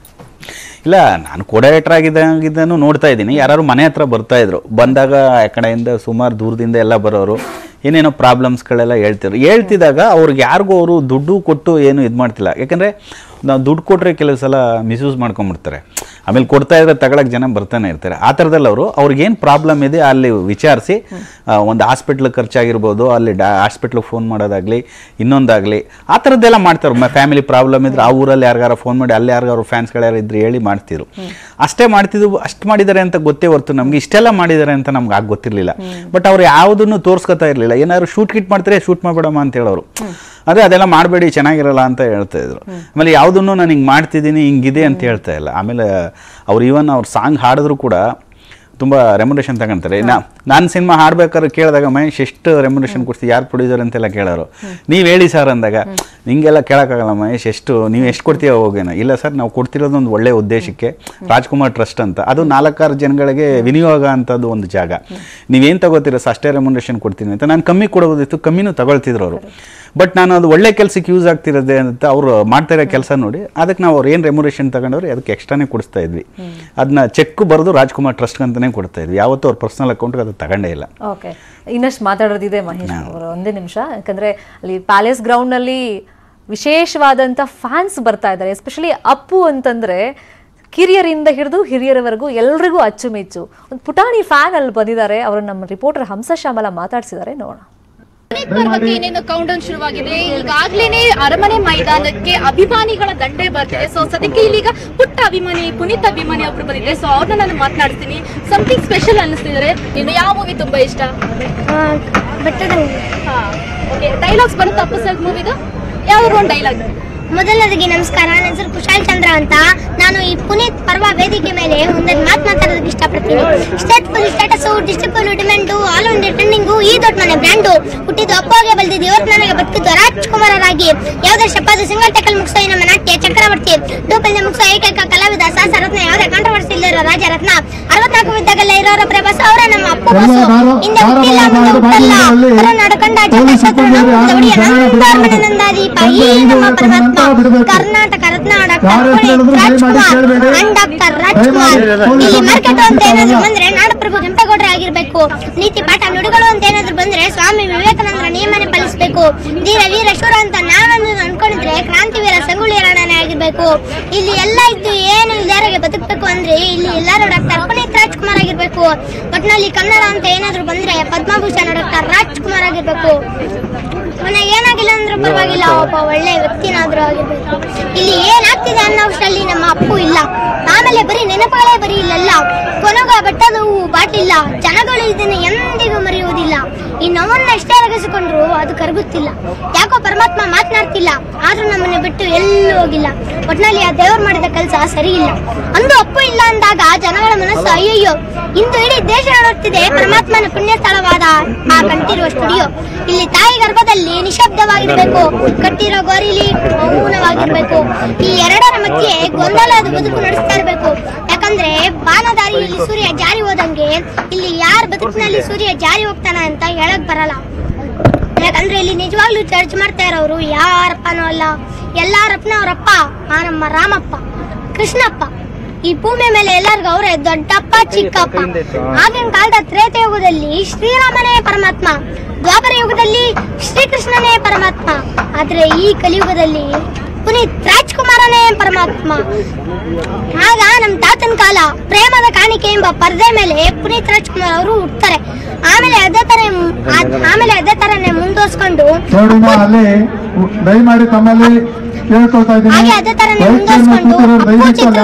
Speaker 3: ಇಲ್ಲ ನಾನು ಕೋಡೇಟರ್ ಆಗಿದ್ದಾಗಿದ್ದನು ನೋಡ್ತಾ ಇದ್ದೀನಿ ಯಾರು ಮನೆ ಹತ್ರ ಬರ್ತಾ ಇದ್ರು ಬಂದಾಗ ಆ ಕಡೆಯಿಂದ ಸುಮಾರು ದೂರದಿಂದ ಎಲ್ಲ ಬರೋರು ಏನೇನೋ ಪ್ರಾಬ್ಲಮ್ಸ್ಗಳೆಲ್ಲ ಹೇಳ್ತಿದ್ರು ಹೇಳ್ತಿದ್ದಾಗ ಅವ್ರಿಗೆ ಯಾರಿಗೂ ಅವರು ದುಡ್ಡು ಕೊಟ್ಟು ಏನು ಇದು ಮಾಡ್ತಿಲ್ಲ ಯಾಕಂದರೆ ನಾವು ದುಡ್ಡು ಕೊಟ್ಟರೆ ಕೆಲವು ಸಲ ಮಿಸ್ಯೂಸ್ ಮಾಡ್ಕೊಂಬಿಡ್ತಾರೆ ಆಮೇಲೆ ಕೊಡ್ತಾ ಇದ್ರೆ ತಗೊಳಕ್ಕೆ ಜನ ಬರ್ತಾನೆ ಇರ್ತಾರೆ ಆ ಥರದಲ್ಲಿ ಅವರು ಅವ್ರಿಗೇನು ಪ್ರಾಬ್ಲಮ್ ಇದೆ ಅಲ್ಲಿ ವಿಚಾರಿಸಿ ಒಂದು ಹಾಸ್ಪಿಟ್ಲ್ ಖರ್ಚಾಗಿರ್ಬೋದು ಅಲ್ಲಿ ಡಾ ಹಾಸ್ಪಿಟ್ಲಿಗೆ ಫೋನ್ ಮಾಡೋದಾಗಲಿ ಇನ್ನೊಂದಾಗಲಿ ಆ ಥರದ್ದೆಲ್ಲ ಮಾಡ್ತಾರೆ ಫ್ಯಾಮಿಲಿ ಪ್ರಾಬ್ಲಮ್ ಇದ್ರೆ ಆ ಊರಲ್ಲಿ ಯಾರಿಗಾರ ಫೋನ್ ಮಾಡಿ ಅಲ್ಲಿ ಯಾರಿಗಾರು ಫ್ಯಾನ್ಸ್ಗಳು ಯಾರು ಇದ್ರೆ ಹೇಳಿ ಮಾಡ್ತಿದ್ರು ಅಷ್ಟೇ ಮಾಡ್ತಿದ್ದು ಅಷ್ಟು ಮಾಡಿದ್ದಾರೆ ಅಂತ ಗೊತ್ತೇ ಹೊರ್ತು ನಮ್ಗೆ ಇಷ್ಟೆಲ್ಲ ಮಾಡಿದ್ದಾರೆ ಅಂತ ನಮ್ಗೆ ಆಗ ಗೊತ್ತಿರಲಿಲ್ಲ ಬಟ್ ಅವ್ರು ಯಾವುದನ್ನು ತೋರಿಸ್ಕೊತಾ ಇರಲಿಲ್ಲ ಏನಾದ್ರು ಶೂಟ್ ಕಿಟ್ ಮಾಡ್ತಾರೆ ಶೂಟ್ ಮಾಡ್ಬೇಡಮ್ಮ ಅಂತ ಹೇಳೋರು ಅದೇ ಅದೆಲ್ಲ ಮಾಡಬೇಡಿ ಚೆನ್ನಾಗಿರಲ್ಲ ಅಂತ ಹೇಳ್ತಾ ಇದ್ರು ಆಮೇಲೆ ಯಾವುದನ್ನು ನಾನು ಹಿಂಗೆ ಮಾಡ್ತಿದ್ದೀನಿ ಹಿಂಗಿದೆ ಅಂತ ಹೇಳ್ತಾ ಇಲ್ಲ ಆಮೇಲೆ ಅವ್ರು ಈವನ್ ಅವ್ರು ಸಾಂಗ್ ಹಾಡಿದ್ರು ಕೂಡ ತುಂಬ ರೆಮ್ಯುನೇಷನ್ ತಗೊಂತಾರೆ ನಾ ನಾನು ಸಿನಿಮಾ ಹಾಡ್ಬೇಕಾದ್ರೆ ಕೇಳಿದಾಗ ಮಹೇಶ್ ಎಷ್ಟು ರೆಮ್ಯುನೇಷನ್ ಕೊಡ್ತೀವಿ ಯಾರು ಪ್ರೊಡ್ಯೂಸರ್ ಅಂತೆಲ್ಲ ಕೇಳೋರು ನೀವು ಹೇಳಿ ಸರ್ ಅಂದಾಗ ನಿಂಗೆಲ್ಲ ಕೇಳೋಕ್ಕಾಗಲ್ಲ ಮಹೇಶ್ ಎಷ್ಟು ನೀವು ಎಷ್ಟು ಕೊಡ್ತೀಯ ಹೋಗೇನ ಇಲ್ಲ ಸರ್ ನಾವು ಕೊಡ್ತಿರೋದು ಒಂದು ಒಳ್ಳೆ ಉದ್ದೇಶಕ್ಕೆ ರಾಜ್ಕುಮಾರ್ ಟ್ರಸ್ಟ್ ಅಂತ ಅದು ನಾಲ್ಕಾರು ಜನಗಳಿಗೆ ವಿನಿಯೋಗ ಅಂತದ್ದು ಒಂದು ಜಾಗ ನೀವೇನು ತಗೋತೀರ ಸರ್ ಅಷ್ಟೇ ರೆಮ್ಯುನೇಷನ್ ಕೊಡ್ತೀನಿ ಅಂತ ನಾನು ಕಮ್ಮಿ ಕೊಡೋದಿತ್ತು ಕಮ್ಮಿನೂ ತಗೊಳ್ತಿದ್ರು ಅವರು ಬಟ್ ನಾನು ಅದು ಒಳ್ಳೆ ಕೆಲಸಕ್ಕೆ ಯೂಸ್ ಆಗ್ತಿರೋದೆ ಅಂತ ಅವರು ಮಾಡ್ತಾ ಇರೋ ಕೆಲಸ ನೋಡಿ ಅದಕ್ಕೆ ನಾವು ಅವ್ರು ಏನು ರೆಮ್ಯುರೇಷನ್ ತಗೊಂಡವ್ರೆ ಅದಕ್ಕೆ ಎಕ್ಸ್ಟ್ರಾನೇ ಕೊಡಿಸ್ತಾ ಇದ್ವಿ ಅದನ್ನ ಚೆಕ್ ಬರೆದು ರಾಜ್ಕುಮಾರ್ ಟ್ರಸ್ಟ್ ಅಂತಾನೆ ಕೊಡ್ತಾ ಇದ್ವಿ ಯಾವತ್ತೂ ಅವ್ರ ಪರ್ಸನಲ್ ಅಕೌಂಟ್ಗೆ ಅದು ತಗೊಂಡೇ ಇಲ್ಲ
Speaker 1: ಓಕೆ ಇನ್ನಷ್ಟು ಮಾತಾಡೋದಿದೆ ಮಹೇಶ್ ಅವರು ಒಂದೇ ನಿಮಿಷ ಯಾಕಂದ್ರೆ ಅಲ್ಲಿ ಪ್ಯಾಲೇಸ್ ಗ್ರೌಂಡ್ ನಲ್ಲಿ ವಿಶೇಷವಾದಂತ ಫ್ಯಾನ್ಸ್ ಬರ್ತಾ ಇದ್ದಾರೆ ಎಸ್ಪೆಷಲಿ ಅಪ್ಪು ಅಂತಂದ್ರೆ ಕಿರಿಯರಿಂದ ಹಿಡಿದು ಹಿರಿಯರವರೆಗೂ ಎಲ್ರಿಗೂ ಅಚ್ಚುಮೆಚ್ಚು ಒಂದು ಪುಟಾಣಿ ಫ್ಯಾನ್ ಅಲ್ಲಿ ಬಂದಿದ್ದಾರೆ ಅವರು ನಮ್ಮ ರಿಪೋರ್ಟರ್ ಹಂಸ ಶ್ಯಾಮಲ ಮಾತಾಡ್ಸಿದ್ದಾರೆ ನೋಡೋಣ
Speaker 4: ಪುನೀತ್ ಪರ್ವಕ್ಕೆ ಏನೇನು ಕೌಂಟ್ ಡೌನ್ ಶುರುವಾಗಿದೆ ಈಗಾಗ್ಲೇನೆ ಅರಮನೆ ಮೈದಾನಕ್ಕೆ ಅಭಿಮಾನಿಗಳ ದಂಡೆ ಬರ್ತಿದೆ ಸೊ ಸದ್ಯಕ್ಕೆ ಇಲ್ಲಿಗ ಪುಟ್ಟ ಅಭಿಮಾನಿ ಪುನೀತ್ ಅಭಿಮಾನಿ ಒಬ್ರು ಬಂದಿದೆ ಸೊ ಅವ್ರನ್ನ ನಾನು ಮಾತನಾಡ್ತೀನಿ ಸಮಥಿಂಗ್ ಸ್ಪೆಷಲ್ ಅನಿಸ್ತಿದ್ದಾರೆ ಇನ್ನು ಯಾವ ಮೂವಿ ತುಂಬಾ ಇಷ್ಟ
Speaker 5: ಬೆಟ್ಟದ
Speaker 4: ಹಾ ಓಕೆ ಡೈಲಾಗ್ಸ್ ಬರುತ್ತೆ ಅಪ್ಪು ಸರ್ ಮೂವಿದು ಯಾವ್ದಾದ್ರು ಒಂದು ಡೈಲಾಗ್
Speaker 5: ಮೊದಲನೇದಾಗಿ ನಮಸ್ಕಾರ ನನ್ನ ಹೆಸರು ಕುಶಾಲ್ ಚಂದ್ರ ಅಂತ ನಾನು ಈ ಪುನೀತ್ ಪರ್ವ ವೇದಿಕೆ ಮೇಲೆ ಒಂದೊಂದು ಮಾತು ಮಾತಾಡೋದಕ್ಕೆ ಇಷ್ಟಪಡ್ತೀನಿ state full status district demand all India trending ಈ ದೊಡ್ಡ ಮನೆ ಬ್ರ್ಯಾಂಡು ಹುಟ್ಟಿದ್ದು ಅಪ್ಪಗೆ ಬಲ್ದಿದ್ದು ಇವತ್ತು ನನಗೆ ಬದುಕಿದ್ದು ರಾಜ್ಕುಮಾರರಾಗಿ ಯಾವುದೇ ಶಪಾದ ಸಿಂಗಲ್ ಟೆಕಲ್ ಮುಗಿಸೋ ಈ ನಮ್ಮ ನಾಟ್ಯ ಚಕ್ರವರ್ತಿ ಡೂಪಲ್ನ ಮುಗಿಸೋ ಏಕೈಕ ಕಲಾವಿದ ಸಾಹಸ ರತ್ನ ಯಾವುದೇ ಕಾಂಟ್ರವರ್ಸಿ ಇಲ್ಲದಿರೋ ರಾಜರತ್ನ ಅರವತ್ನಾಲ್ಕು ಇದ್ದಾಗಲ್ಲ ಇರೋರ ಪ್ರಭಾಸ ಅವರೇ ನಮ್ಮ ಅಪ್ಪು ಬಸ್ಸು ಹಿಂದೆ ಹುಟ್ಟಿಲ್ಲ ಮುಂದೆ ಹುಟ್ಟಲ್ಲ ಹೊರ ನಡ್ಕೊಂಡ ಜಗತ್ತತ್ರ ನಮ್ಮ ದೌಡಿಯ ನಂದಾರ್ಮನೆ ನಂದಾದೀಪ ಈ ನಮ್ಮ ಪರಮಾತ್ಮ Karnataka Ratna doctor Puneeth Rajkumar and doctor Rajkumar ಇಲ್ಲಿ ಮಾರ್ಕೆಟ್ ಅಂತ ಏನಾದ್ರು ಬಂದ್ರೆ ನಾಡಪ್ರಭು ಕೆಂಪೇಗೌಡರೇ ಆಗಿರ್ಬೇಕು ನೀತಿ ಪಾಠ ನುಡಿಗಳು ಅಂತ ಏನಾದ್ರು ಬಂದ್ರೆ ಸ್ವಾಮಿ ವಿವೇಕಾನಂದರ ನಿಯಮನೆ ಪಾಲಿಸಬೇಕು ಧೀರ ವೀರ ಶೂರ ಅಂತ ನಾವೊಂದು ಅನ್ಕೊಂಡಿದ್ರೆ ಕ್ರಾಂತಿವೀರ ಸಂಗೊಳ್ಳಿ ರಾಯಣ್ಣನೇ ಆಗಿರ್ಬೇಕು ಇಲ್ಲಿ ಎಲ್ಲ ಇದ್ದು ಏನು ಇಲ್ದಾರಿಗೆ ಬದುಕಬೇಕು ಅಂದ್ರೆ ಇಲ್ಲಿ ಎಲ್ಲರೂ ಡಾಕ್ಟರ್ ಪುನೀತ್ ರಾಜ್ಕುಮಾರ್ ಆಗಿರ್ಬೇಕು ಒಟ್ನಲ್ಲಿ ಕನ್ನಡ ಅಂತ ಏನಾದ್ರು ಬಂದ್ರೆ ಪದ್ಮಭೂಷಣ ಡಾಕ್ಟರ್ ರಾಜ್ಕುಮಾರ್ ಆಗಿರ್ಬೇಕು ಮನೆಗೆ ಏನಾಗಿಲ್ಲ ಅಂದ್ರೂ ಪರವಾಗಿಲ್ಲ ಒಬ್ಬ ಒಳ್ಳೆ ವ್ಯಕ್ತಿನಾದ್ರೂ ಆಗಿರ್ಬೇಕು ಇಲ್ಲಿ ಏನಾಗ್ತಿದೆ ಅನ್ನೋಷ್ಟರಲ್ಲಿ ನಮ್ಮ ಅಪ್ಪು ಇಲ್ಲ ಆಮೇಲೆ ಬರೀ ನೆನಪುಗಳೇ ಬರೀ ಇಲ್ಲಲ್ಲ ಕೊನೆಗ ಬೆಟ್ಟದ ಹೂವು ಬಾಟ್ಲಿಲ್ಲ ಜನಗಳು ಇದನ್ನು ಎಂದಿಗೂ ಮರೆಯುವುದಿಲ್ಲ ಈ ನೋವನ್ನ ಎಷ್ಟೇ ರಗಿಸಿಕೊಂಡ್ರು ಅದು ಕರಗುತ್ತಿಲ್ಲ ಯಾಕೋ ಪರಮಾತ್ಮ ಮಾತನಾಡ್ತಿಲ್ಲ ಆದ್ರೂ ನಮ್ಮನ್ನ ಬಿಟ್ಟು ಎಲ್ಲೂ ಹೋಗಿಲ್ಲ ಒಟ್ನಲ್ಲಿ ಆ ದೇವರು ಮಾಡಿದ ಕೆಲಸ ಸರಿ ಇಲ್ಲ ಅಂದು ಅಪ್ಪು ಇಲ್ಲ ಅಂದಾಗ ಜನಗಳ ಮನಸ್ಸು ಅಯ್ಯಯ್ಯೋ ಇಂದು ಇಡೀ ದೇಶ ನೋಡುತ್ತಿದೆ ಪರಮಾತ್ಮನ ಪುಣ್ಯ ಸ್ಥಳವಾದ ಆ ಕಂಠಿರುವ ಸ್ಟುಡಿಯೋ ಇಲ್ಲಿ ತಾಯಿ ಗರ್ಭದಲ್ಲಿ ನಿಶಬ್ದವಾಗಿರ್ಬೇಕು ಕಟ್ಟಿರೋ ಗೋರಿಲಿ ಮೌನವಾಗಿರ್ಬೇಕು ಈ ಎರಡರ ಮಧ್ಯೆ ಗೊಂದಲದ ಬದುಕು ನಡೆಸ್ತಾ ಇರ್ಬೇಕು ಯಾಕಂದ್ರೆ ಬಾನದಾರಿಯಲ್ಲಿ ಸೂರ್ಯ ಜಾರಿ ಹೋದಂಗೆ ಇಲ್ಲಿ ಯಾರ ಬದುಕಿನಲ್ಲಿ ಸೂರ್ಯ ಜಾರಿ ಹೋಗ್ತಾನ ಅಂತ ಹೇಳಕ್ ಬರಲ್ಲ ಯಾಕಂದ್ರೆ ಇಲ್ಲಿ ನಿಜವಾಗ್ಲೂ ಚರ್ಚ್ ಮಾಡ್ತಾ ಇರೋರು ಯಾರಪ್ಪನೂ ಅಲ್ಲ ಎಲ್ಲಾರಪ್ಪನವರಪ್ಪ ಆ ನಮ್ಮ ರಾಮಪ್ಪ ಕೃಷ್ಣಪ್ಪ ಈ ಭೂಮಿ ಮೇಲೆ ಎಲ್ಲರಿಗೂ ಅವರೇ ದೊಡ್ಡಪ್ಪ ಚಿಕ್ಕಪ್ಪ ಆಗಿನ ಕಾಲದ ತ್ರೇತಯುಗದಲ್ಲಿ ಶ್ರೀರಾಮನೇ ಪರಮಾತ್ಮ ದ್ವಾಪರ ಯುಗದಲ್ಲಿ ಶ್ರೀಕೃಷ್ಣನೇ ಪರಮಾತ್ಮ ಆದ್ರೆ ಈ ಕಲಿಯುಗದಲ್ಲಿ ಪುನೀತ್ ರಾಜ್ಕುಮಾರನೇ ಪರಮಾತ್ಮ ಆಗ ನಮ್ ತಾತನ ಕಾಲ ಪ್ರೇಮದ ಕಾಣಿಕೆ ಎಂಬ ಪರದೆ ಮೇಲೆ ಪುನೀತ್ ರಾಜ್ಕುಮಾರ್ ಅವರು ಹುಡ್ತಾರೆ ಆಮೇಲೆ ಅದೇ ತರ ಆಮೇಲೆ ಅದೇ ತರನೇ ಮುಂದುವರ್ಸ್ಕೊಂಡು
Speaker 6: ನೋಡಿಮ್ಮ ಅಲ್ಲಿ ದಯಮಾಡಿ ತಮ್ಮಲ್ಲಿ ಕೇಳ್ಕೊಳ್ತಾ ಇದ್ದೀನಿ
Speaker 5: ಹಾಗೆ ಅದೇ ತರನೇ
Speaker 6: ದಯವಿಟ್ಟು
Speaker 5: ಮುಂದುವರ್ಸ್ಕೊಂಡು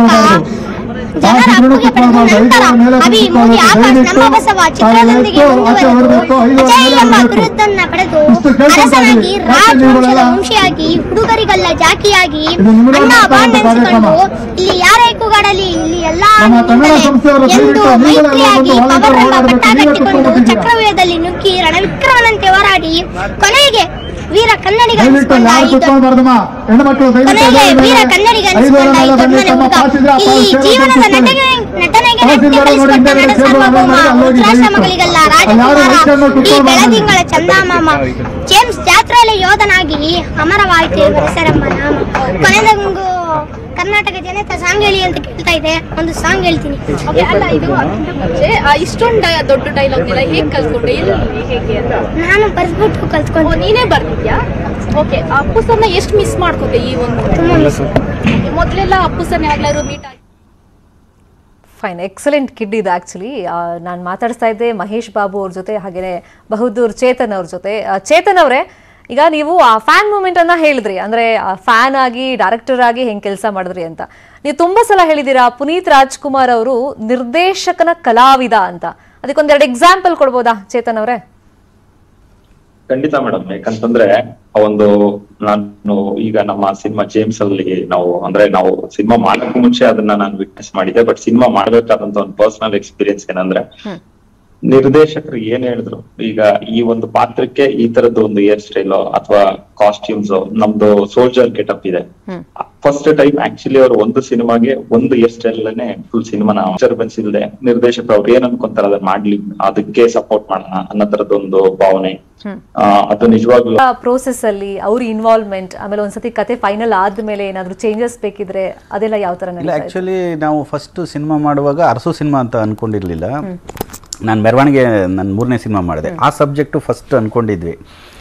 Speaker 6: ಕೂತಿರೋರು
Speaker 5: ಅಪ್ಪು
Speaker 6: ದಯವಿಟ್ಟು ಅಲ್ಲಿ
Speaker 5: ಚಿತ್ರದ
Speaker 6: ಯಾರು
Speaker 5: ಮೂಲಕ
Speaker 6: ಕೂತ್ಕೊಳ್ಬಾರ್ದು.
Speaker 5: ಜನರ
Speaker 6: ಐದು
Speaker 5: ಅಪ್ಪುಗೆ
Speaker 6: ಜನ
Speaker 5: ಪಡೆದು
Speaker 6: ಮೇಲೆ
Speaker 5: ನಂತರ
Speaker 6: ಕೂತ್ಕೊಂಡು
Speaker 5: ಅಭಿ
Speaker 6: ತಾವು
Speaker 5: ಮೂಡಿ
Speaker 6: ಎಷ್ಟು
Speaker 5: ಆಕಾಶ
Speaker 6: ಹೊರಡ್ಬೇಕು,
Speaker 5: ನಮ್ಮ
Speaker 6: ಐದು
Speaker 5: ಬಿರುದ್ದನ್ನ
Speaker 6: ಜನ ಮೇಲೆ
Speaker 5: ಪಡೆದು
Speaker 6: ಇಷ್ಟು ಕೇಳ್ಕೊಳ್ತಾ
Speaker 5: ಅರಸನಾಗಿ
Speaker 6: ಇದ್ದೀನಿ.
Speaker 5: ರಾಜವಂಶದ
Speaker 6: ಯಾಕೆ
Speaker 5: ವಂಶಿಯಾಗಿ ಹುಡುಗರಿಗೆಲ್ಲ ಜಾಕಿಯಾಗಿ
Speaker 6: ಇದು ನಿಮ್ಮದೇ
Speaker 5: ಅಣ್ಣ
Speaker 6: ಮಾತಾಡುವಂತ
Speaker 5: ಬಾಂಡ್
Speaker 6: ಕಾರ್ಯಕ್ರಮ.
Speaker 5: ಎನಿಸಿಕೊಂಡು ಇಲ್ಲಿ ಯಾರೇ ಕೂಗಾಡಲಿ ಇಲ್ಲಿ ಎಲ್ಲಾ
Speaker 6: ನಮ್ಮ ಕನ್ನಡ
Speaker 5: ನಿಂತರೆ
Speaker 6: ಸಂಸ್ಥೆಯವರು
Speaker 5: ಎಂದು
Speaker 6: ದಯವಿಟ್ಟು ನೀವೆಲ್ಲ
Speaker 5: ಮೈತ್ರಿಯಾಗಿ
Speaker 6: ಒಂದು ವಾಲಂಟಿಯರ್
Speaker 5: ಪವರ್ ಎಂಬ
Speaker 6: ಓಡಾಡಬೇಕು.
Speaker 5: ಪಟ್ಟ
Speaker 6: ನೀವೇ
Speaker 5: ಕಟ್ಟಿಕೊಂಡು
Speaker 6: ಕೂತ್ಕೊಂಡಿದ್ದೀರಾ.
Speaker 5: ಚಕ್ರವ್ಯೂಹದಲ್ಲಿ ನುಗ್ಗಿ ರಣವಿಕ್ರಮನಂತೆ ಹೋರಾಡಿ ಕೊನೆಗೆ ವೀರ ಕನ್ನಡಿಗ
Speaker 6: ದಯವಿಟ್ಟು
Speaker 5: ಅನಿಸಿಕೊಂಡ
Speaker 6: ಯಾರು
Speaker 5: ಈ ದೊಡ್ಡ
Speaker 6: ಕೂತ್ಕೊಳ್ಬಾರ್ದಮ್ಮ ಹೆಣ್ಮಕ್ಳು ದಯವಿಟ್ಟು
Speaker 5: ಕೊನೆಗೆ
Speaker 6: ಎದುರು
Speaker 5: ವೀರ
Speaker 6: ಮೇಲೆ
Speaker 5: ಕನ್ನಡಿಗ
Speaker 6: ಐದು ಜನ
Speaker 5: ಅನಿಸಿಕೊಂಡ ಈ
Speaker 6: ಮೇಲೆ ಬನ್ನಿ
Speaker 5: ದೊಡ್ಡಮನೆ
Speaker 6: ತಮ್ಮ
Speaker 5: ಹುಡುಗ
Speaker 6: ಪಾಸಿದ್ರ
Speaker 5: ಇಲ್ಲಿ ಜೀವನದ ನಟನೆ ನಟನೆಗೆ ನಟ್ಟಿ ಕಲಿಸಿಕೊಟ್ಟ ನಟ ಸಾರ್ವಭೌಮ ವೃದ್ಧಾಶ್ರಮಗಳಿಗೆಲ್ಲ ರಾಜಕುಮಾರ ಈ ಬೆಳದಿಂಗಳ ಚಂದಾಮಾಮ ಜೇಮ್ಸ್ ಜಾತ್ರೆಯಲ್ಲಿ ಯೋಧನಾಗಿ ಅಮರವಾಯಿತು ಹೆಸರಮ್ಮ ನಾಮ ಕೊನೆದಂಗು ಕರ್ನಾಟಕ ಜನತೆ ಸಾಂಗ್ ಹೇಳಿ ಅಂತ ಕೇಳ್ತಾ ಇದೆ ಒಂದು ಸಾಂಗ್ ಹೇಳ್ತೀನಿ
Speaker 4: Okay, ಅಲ್ಲ ಇದು ಅದಕ್ಕಿಂತ ಮುಂಚೆ ಆ, ಇಷ್ಟೊಂದು ಡೈ- ದೊಡ್ಡ ಡೈಲಾಗ್ ಎಲ್ಲ ಹೇಗೆ ಕಲ್ತ್ಕೊಂಡೆ ಎಲ್ಲಿ ಹೇಗೆ ಅಂತ
Speaker 5: ನಾನು ಬರ್ಸ್ಬಿಟ್ಟು
Speaker 4: ಓ,
Speaker 5: ಕಲ್ತ್ಕೊಂಡು
Speaker 4: ನೀನೇ ಬರ್ತಿದ್ಯಾ ಓಕೆ ಅಪ್ಪು ಸರ್ನ ಎಷ್ಟು ಮಿಸ್ ಮಾಡ್ಕೋತೆ ಈ ಒಂದು
Speaker 5: ತುಂಬಾ miss.
Speaker 4: ಮೊದ್ಲೆಲ್ಲ ಅಪ್ಪು ಸರ್ನ ಯಾವಾಗ್ಲಾದ್ರು ಮೀಟ್ ಆಗಿ
Speaker 1: ಫೈನ್ ಎಕ್ಸಲೆಂಟ್ ಕಿಡ್ ಇದು ಆ್ಯಕ್ಚುಲಿ ನಾನು ಮಾತಾಡಿಸ್ತಾ ಇದ್ದೆ ಮಹೇಶ್ ಬಾಬು ಅವ್ರ ಜೊತೆ ಹಾಗೆಯೇ ಬಹುದೂರ್ ಚೇತನ್ ಅವ್ರ ಜೊತೆ ಆ, ಚೇತನ್ ಅವರೇ ಈಗ ನೀವು ಆ ಫ್ಯಾನ್ ಮೂಮೆಂಟ್ ಅನ್ನ ಹೇಳಿದ್ರಿ ಅಂದ್ರೆ ಫ್ಯಾನ್ ಆಗಿ ಡೈರೆಕ್ಟರ್ ಆಗಿ ಹೆಂಗ್ ಕೆಲಸ ಮಾಡಿದ್ರಿ ಅಂತ ನೀವು ತುಂಬಾ ಸಲ ಹೇಳಿದ್ದೀರಾ ಪುನೀತ್ ರಾಜ್ಕುಮಾರ್ ಅವರು ನಿರ್ದೇಶಕನ ಕಲಾವಿದ ಅಂತ ಅದಕ್ಕೊಂದೆರಡು ಎಕ್ಸಾಂಪಲ್ ಕೊಡ್ಬೋದಾ ಚೇತನ್ ಅವರೇ
Speaker 2: ಖಂಡಿತ ಮೇಡಮ್ ಯಾಕಂತಂದ್ರೆ ಆ ಒಂದು ನಾನು ಈಗ ನಮ್ಮ ಸಿನಿಮಾ ಜೇಮ್ಸ್ ಅಲ್ಲಿ ನಾವು ಅಂದ್ರೆ ನಾವು ಸಿನಿಮಾ ಮಾಡಕ್ಕೂ ಮುಂಚೆ ಅದನ್ನ ನಾನು ವಿಟ್ನೆಸ್ ಮಾಡಿದ್ದೆ ಬಟ್ ಸಿನಿಮಾ ಮಾಡ್ಬೇಕಾದಂತ ಒಂದು ಪರ್ಸನಲ್ ಎಕ್ಸ್ಪೀರಿಯನ್ಸ್ ಏನಂದ್ರೆ ನಿರ್ದೇಶಕರು ಏನ್ ಹೇಳಿದ್ರು ಈಗ ಈ ಒಂದು ಪಾತ್ರಕ್ಕೆ ಈ ತರದ್ದು ಒಂದು ಹೇರ್ ಸ್ಟೈಲ್ ಅಥವಾ ಕಾಸ್ಟ್ಯೂಮ್ಸ್ ನಮ್ದು ಸೋಲ್ಜರ್ ಗೆಟಪ್ ಇದೆ ಫಸ್ಟ್ ಟೈಮ್ ಆಕ್ಚುಲಿ ಅವರು ಒಂದು ಸಿನಿಮಾಗೆ ಒಂದು ಹೇರ್ ಸ್ಟೈಲ್ ಅಲ್ಲೇ ಫುಲ್ ಸಿನಿಮಾನ ಡಿಸ್ಟರ್ಬೆನ್ಸ್ ಇಲ್ಲದೆ ನಿರ್ದೇಶಕರು ಅವ್ರು ಏನ್ ಅನ್ಕೊಂತಾರ ಅದನ್ನ ಮಾಡ್ಲಿ ಅದಕ್ಕೆ ಸಪೋರ್ಟ್ ಮಾಡೋಣ ಅನ್ನೋ ತರದೊಂದು ಭಾವನೆ ಆ, ಅದು ನಿಜವಾಗ್ಲೂ
Speaker 1: ಪ್ರೋಸೆಸ್ ಅಲ್ಲಿ ಅವ್ರ ಇನ್ವಾಲ್ವ್ಮೆಂಟ್ ಆಮೇಲೆ ಒಂದ್ಸತಿ ಕತೆ ಫೈನಲ್ ಆದ್ಮೇಲೆ ಏನಾದ್ರು ಚೇಂಜಸ್ ಬೇಕಿದ್ರೆ ಅದೆಲ್ಲ ಯಾವ ತರ
Speaker 3: ಇಲ್ಲ
Speaker 1: ನಡೀತಾ ಇದೆ?
Speaker 3: ಆ್ಯಕ್ಚುಲಿ ನಾವು ಫಸ್ಟು ಸಿನಿಮಾ ಮಾಡುವಾಗ ಅರಸು ಸಿನಿಮಾ ಅಂತ ಅಂದ್ಕೊಂಡಿರಲಿಲ್ಲ ನಾನು ಮೆರವಣಿಗೆ ನಾನು ಮೂರನೇ ಸಿನಿಮಾ ಮಾಡಿದೆ ಆ ಸಬ್ಜೆಕ್ಟು ಫಸ್ಟ್ ಅಂದ್ಕೊಂಡಿದ್ವಿ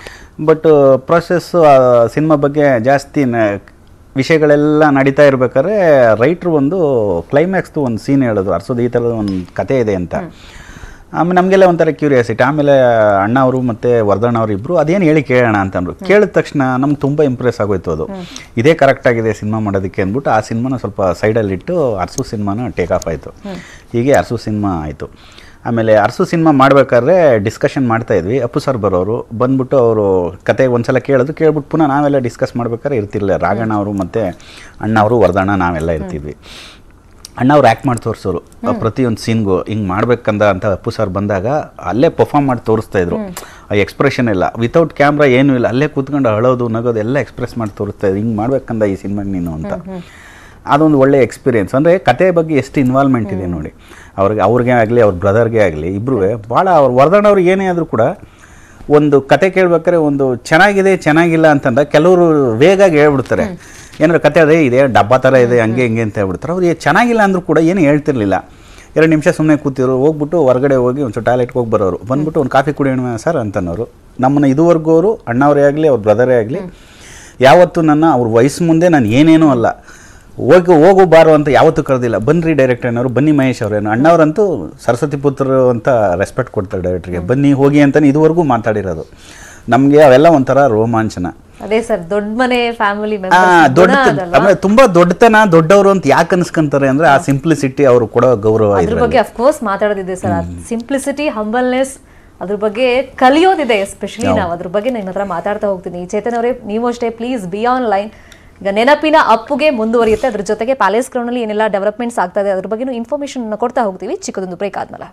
Speaker 3: ಬಟ್ ಪ್ರೊಸೆಸ್ಸು ಸಿನಿಮಾ ಬಗ್ಗೆ ಜಾಸ್ತಿ ನ- ವಿಷಯಗಳೆಲ್ಲ ನಡೀತಾ ಇರ್ಬೇಕಾದ್ರೆ ರೈಟ್ರು ಒಂದು ಕ್ಲೈಮ್ಯಾಕ್ಸ್ದು ಒಂದು ಸೀನ್ ಹೇಳಿದ್ರು ಅರ್ಸೋದು ಈ ಥರದ ಒಂದು ಕತೆ ಇದೆ ಅಂತ ಆಮೇಲೆ ನಮಗೆಲ್ಲ ಒಂಥರ ಕ್ಯೂರಿಯಾಸಿಟಿ ಆಮೇಲೆ ಅಣ್ಣ ಅವರು ಮತ್ತು ವರ್ಧಣ್ಣ ಅವರು ಇಬ್ಬರು ಅದೇನು ಹೇಳಿ ಕೇಳೋಣ ಅಂತಂದ್ರು ಕೇಳಿದ ತಕ್ಷಣ ನಮ್ಗೆ ತುಂಬ ಇಂಪ್ರೆಸ್ ಆಗೋಯ್ತು ಅದು ಇದೇ ಕರೆಕ್ಟ್ ಆಗಿದೆ ಸಿನಿಮಾ ಮಾಡೋದಕ್ಕೆ ಅಂದ್ಬಿಟ್ಟು ಆ ಸಿನಿಮಾನ ಸ್ವಲ್ಪ ಸೈಡಲ್ಲಿಟ್ಟು ಅರ್ಸು ಸಿನಿಮಾನ ಟೇಕ್ ಆಫ್ ಆಯಿತು ಹೀಗೆ ಅರ್ಸು ಸಿನಿಮಾ ಆಯಿತು ಆಮೇಲೆ ಅರ್ಸು ಸಿನಿಮಾ ಮಾಡಬೇಕಾದ್ರೆ ಡಿಸ್ಕಷನ್ ಮಾಡ್ತಾ ಇದ್ವಿ ಅಪ್ಪು ಸರ್ ಬರೋರು ಬಂದ್ಬಿಟ್ಟು ಅವರು ಕತೆ ಒಂದ್ಸಲ ಕೇಳಿದ್ರು ಕೇಳ್ಬಿಟ್ಟು ಪುನಃ ನಾವೆಲ್ಲ ಡಿಸ್ಕಸ್ ಮಾಡ್ಬೇಕಾದ್ರೆ ಇರ್ತಿರ್ಲಿಲ್ಲ ರಾಘಣ್ಣ ಅವರು ಮತ್ತು ಅಣ್ಣ ಅವರು ವರ್ಧಣ್ಣ ನಾವೆಲ್ಲ ಇರ್ತಿದ್ವಿ ಅಣ್ಣ ಅವ್ರು ಆ್ಯಕ್ಟ್ ಮಾಡಿ ತೋರಿಸೋರು ಪ್ರತಿಯೊಂದು ಸೀನ್ಗೂ ಹಿಂಗೆ ಮಾಡ್ಬೇಕಂದ ಅಂತ ಅಪ್ಪು ಸರ್ ಬಂದಾಗ ಅಲ್ಲೇ ಪರ್ಫಾರ್ಮ್ ಮಾಡಿ ತೋರಿಸ್ತಾ ಇದ್ರು ಆ ಎಕ್ಸ್ಪ್ರೆಷನ್ ಎಲ್ಲ ವಿತೌಟ್ ಕ್ಯಾಮ್ರಾ ಏನೂ ಇಲ್ಲ ಅಲ್ಲೇ ಕೂತ್ಕೊಂಡು ಅಳೋದು ನಗೋದು ಎಲ್ಲ ಎಕ್ಸ್ಪ್ರೆಸ್ ಮಾಡಿ ತೋರಿಸ್ತಾ ಇದ್ರು ಹಿಂಗೆ ಮಾಡ್ಬೇಕಂದ ಈ ಸಿನಿಮಾಗೆ ನೀನು ಅಂತ ಅದೊಂದು ಒಳ್ಳೆ ಎಕ್ಸ್ಪೀರಿಯೆನ್ಸ್ ಅಂದರೆ ಕತೆ ಬಗ್ಗೆ ಎಷ್ಟು ಇನ್ವಾಲ್ವ್ಮೆಂಟ್ ಇದೆ ನೋಡಿ ಅವ್ರಿಗೆ ಅವ್ರಿಗೆ ಆಗಲಿ ಅವ್ರ ಬ್ರದರ್ಗೆ ಆಗಲಿ ಇಬ್ಬರೂ ಭಾಳ ಅವ್ರು ವರ್ಧಣ್ಣ ಅವ್ರಿಗೆ ಏನೇ ಆದರೂ ಕೂಡ ಒಂದು ಕತೆ ಕೇಳ್ಬೇಕಾದ್ರೆ ಒಂದು ಚೆನ್ನಾಗಿದೆ ಚೆನ್ನಾಗಿಲ್ಲ ಅಂತಂದ್ರೆ ಕೆಲವರು ವೇಗಾಗಿ ಹೇಳ್ಬಿಡ್ತಾರೆ ಏನಾದ್ರು ಕತೆ ಅದೇ ಇದೆ ಡಬ್ಬಾ ಥರ ಇದೆ ಹಂಗೆ ಹಿಂಗೆ ಅಂತ ಹೇಳ್ಬಿಡ್ತಾರೆ ಅವ್ರು ಏ- ಚೆನ್ನಾಗಿಲ್ಲ ಅಂದರೂ ಕೂಡ ಏನು ಹೇಳ್ತಿರ್ಲಿಲ್ಲ ಎರಡು ನಿಮಿಷ ಸುಮ್ಮನೆ ಕೂತಿರು ಹೋಗ್ಬಿಟ್ಟು ಹೊರಗಡೆ ಹೋಗಿ ಒಂಚೂರು ಟಾಯ್ಲೆಟ್ಗೆ ಹೋಗಿ ಬರೋರು ಬಂದ್ಬಿಟ್ಟು ಒಂದು ಕಾಫಿ ಕುಡಿಯೋಣ ಸರ್ ಅಂತನೋರು ನಮ್ಮನ್ನು ಇದುವರೆಗೂ ಅವರು ಅಣ್ಣವರೇ ಆಗಲಿ ಅವ್ರ ಬ್ರದರೇ ಆಗಲಿ ಯಾವತ್ತು ನನ್ನ ಅವ್ರ ವಯಸ್ಸು ಮುಂದೆ ನಾನು ಏನೇನೂ ಅಲ್ಲ ಹೋಗಿ ಹೋಗು ಬಾರು ಅಂತ ಯಾವತ್ತೂ ಕರೆದಿಲ್ಲ ಬನ್ನಿರಿ ಡೈರೆಕ್ಟರ್ ಏನವರು ಬನ್ನಿ ಮಹೇಶ್ ಅವರೇನು ಅಣ್ಣವರಂತೂ ಸರಸ್ವತಿ ಪುತ್ರರು ಅಂತ ರೆಸ್ಪೆಕ್ಟ್ ಕೊಡ್ತಾರೆ ಡೈರೆಕ್ಟ್ರಿಗೆ ಬನ್ನಿ ಹೋಗಿ ಅಂತಲೇ ಇದುವರೆಗೂ ಮಾತಾಡಿರೋದು ನಮಗೆ ಅವೆಲ್ಲ ಒಂಥರ ರೋಮಾಂಚನ
Speaker 1: ಅದೇ ಸರ್ ದೊಡ್ಡ ಮನೆ ಫ್ಯಾಮಿಲಿ
Speaker 3: ಆ, ದೊಡ್ಡ ಆಮೇಲೆ ತುಂಬಾ ದೊಡ್ಡತನ ದೊಡ್ಡವರು ಅಂತ ಯಾಕೆ ಅನ್ಸ್ಕೊಂತಾರೆ ಅಂದ್ರೆ ಆ ಸಿಂಪ್ಲಿಸಿಟಿ ಅವರು ಕೊಡೋ ಗೌರವ
Speaker 1: ಅದ್ರ
Speaker 3: ಇದ್ರಲ್ಲಿ.
Speaker 1: ಬಗ್ಗೆ ಅಫ್ಕೋರ್ಸ್ ಮಾತಾಡೋದಿದೆ ಸರ್ ಸಿಂಪ್ಲಿಸಿಟಿ ಹಂಬಲ್ನೆಸ್ ಅದ್ರ ಬಗ್ಗೆ ಕಲಿಯೋದಿದೆ ಎಸ್ಪೆಷಲಿ ನಾವು ಅದ್ರ ಬಗ್ಗೆ ನಿಮ್ಮ ಹತ್ರ ಮಾತಾಡ್ತಾ ಹೋಗ್ತೀನಿ ಚೇತನ್ ಅವರೇ ನೀವು ಅಷ್ಟೇ ಪ್ಲೀಸ್ ಬಿ ಆನ್ ಲೈನ್ ಈಗ ನೆನಪಿನ ಅಪ್ಪುಗೆ ಮುಂದುವರಿಯುತ್ತೆ ಅದ್ರ ಜೊತೆಗೆ ಪ್ಯಾಲೇಸ್ ಗ್ರೌಂಡ್ ಅಲ್ಲಿ ಏನೆಲ್ಲ ಡೆವಲಪ್ಮೆಂಟ್ಸ್ ಆಗ್ತಾ ಇದೆ ಅದ್ರ ಬಗ್ಗೆ ಇನ್ಫಾರ್ಮೇಶನ್ ಕೊಡ್ತಾ ಹೋಗ್ತೀವಿ ಚಿಕ್ಕದೊಂದು ಬ್ರೇಕ್ ಆದ್ಮೇಲೆ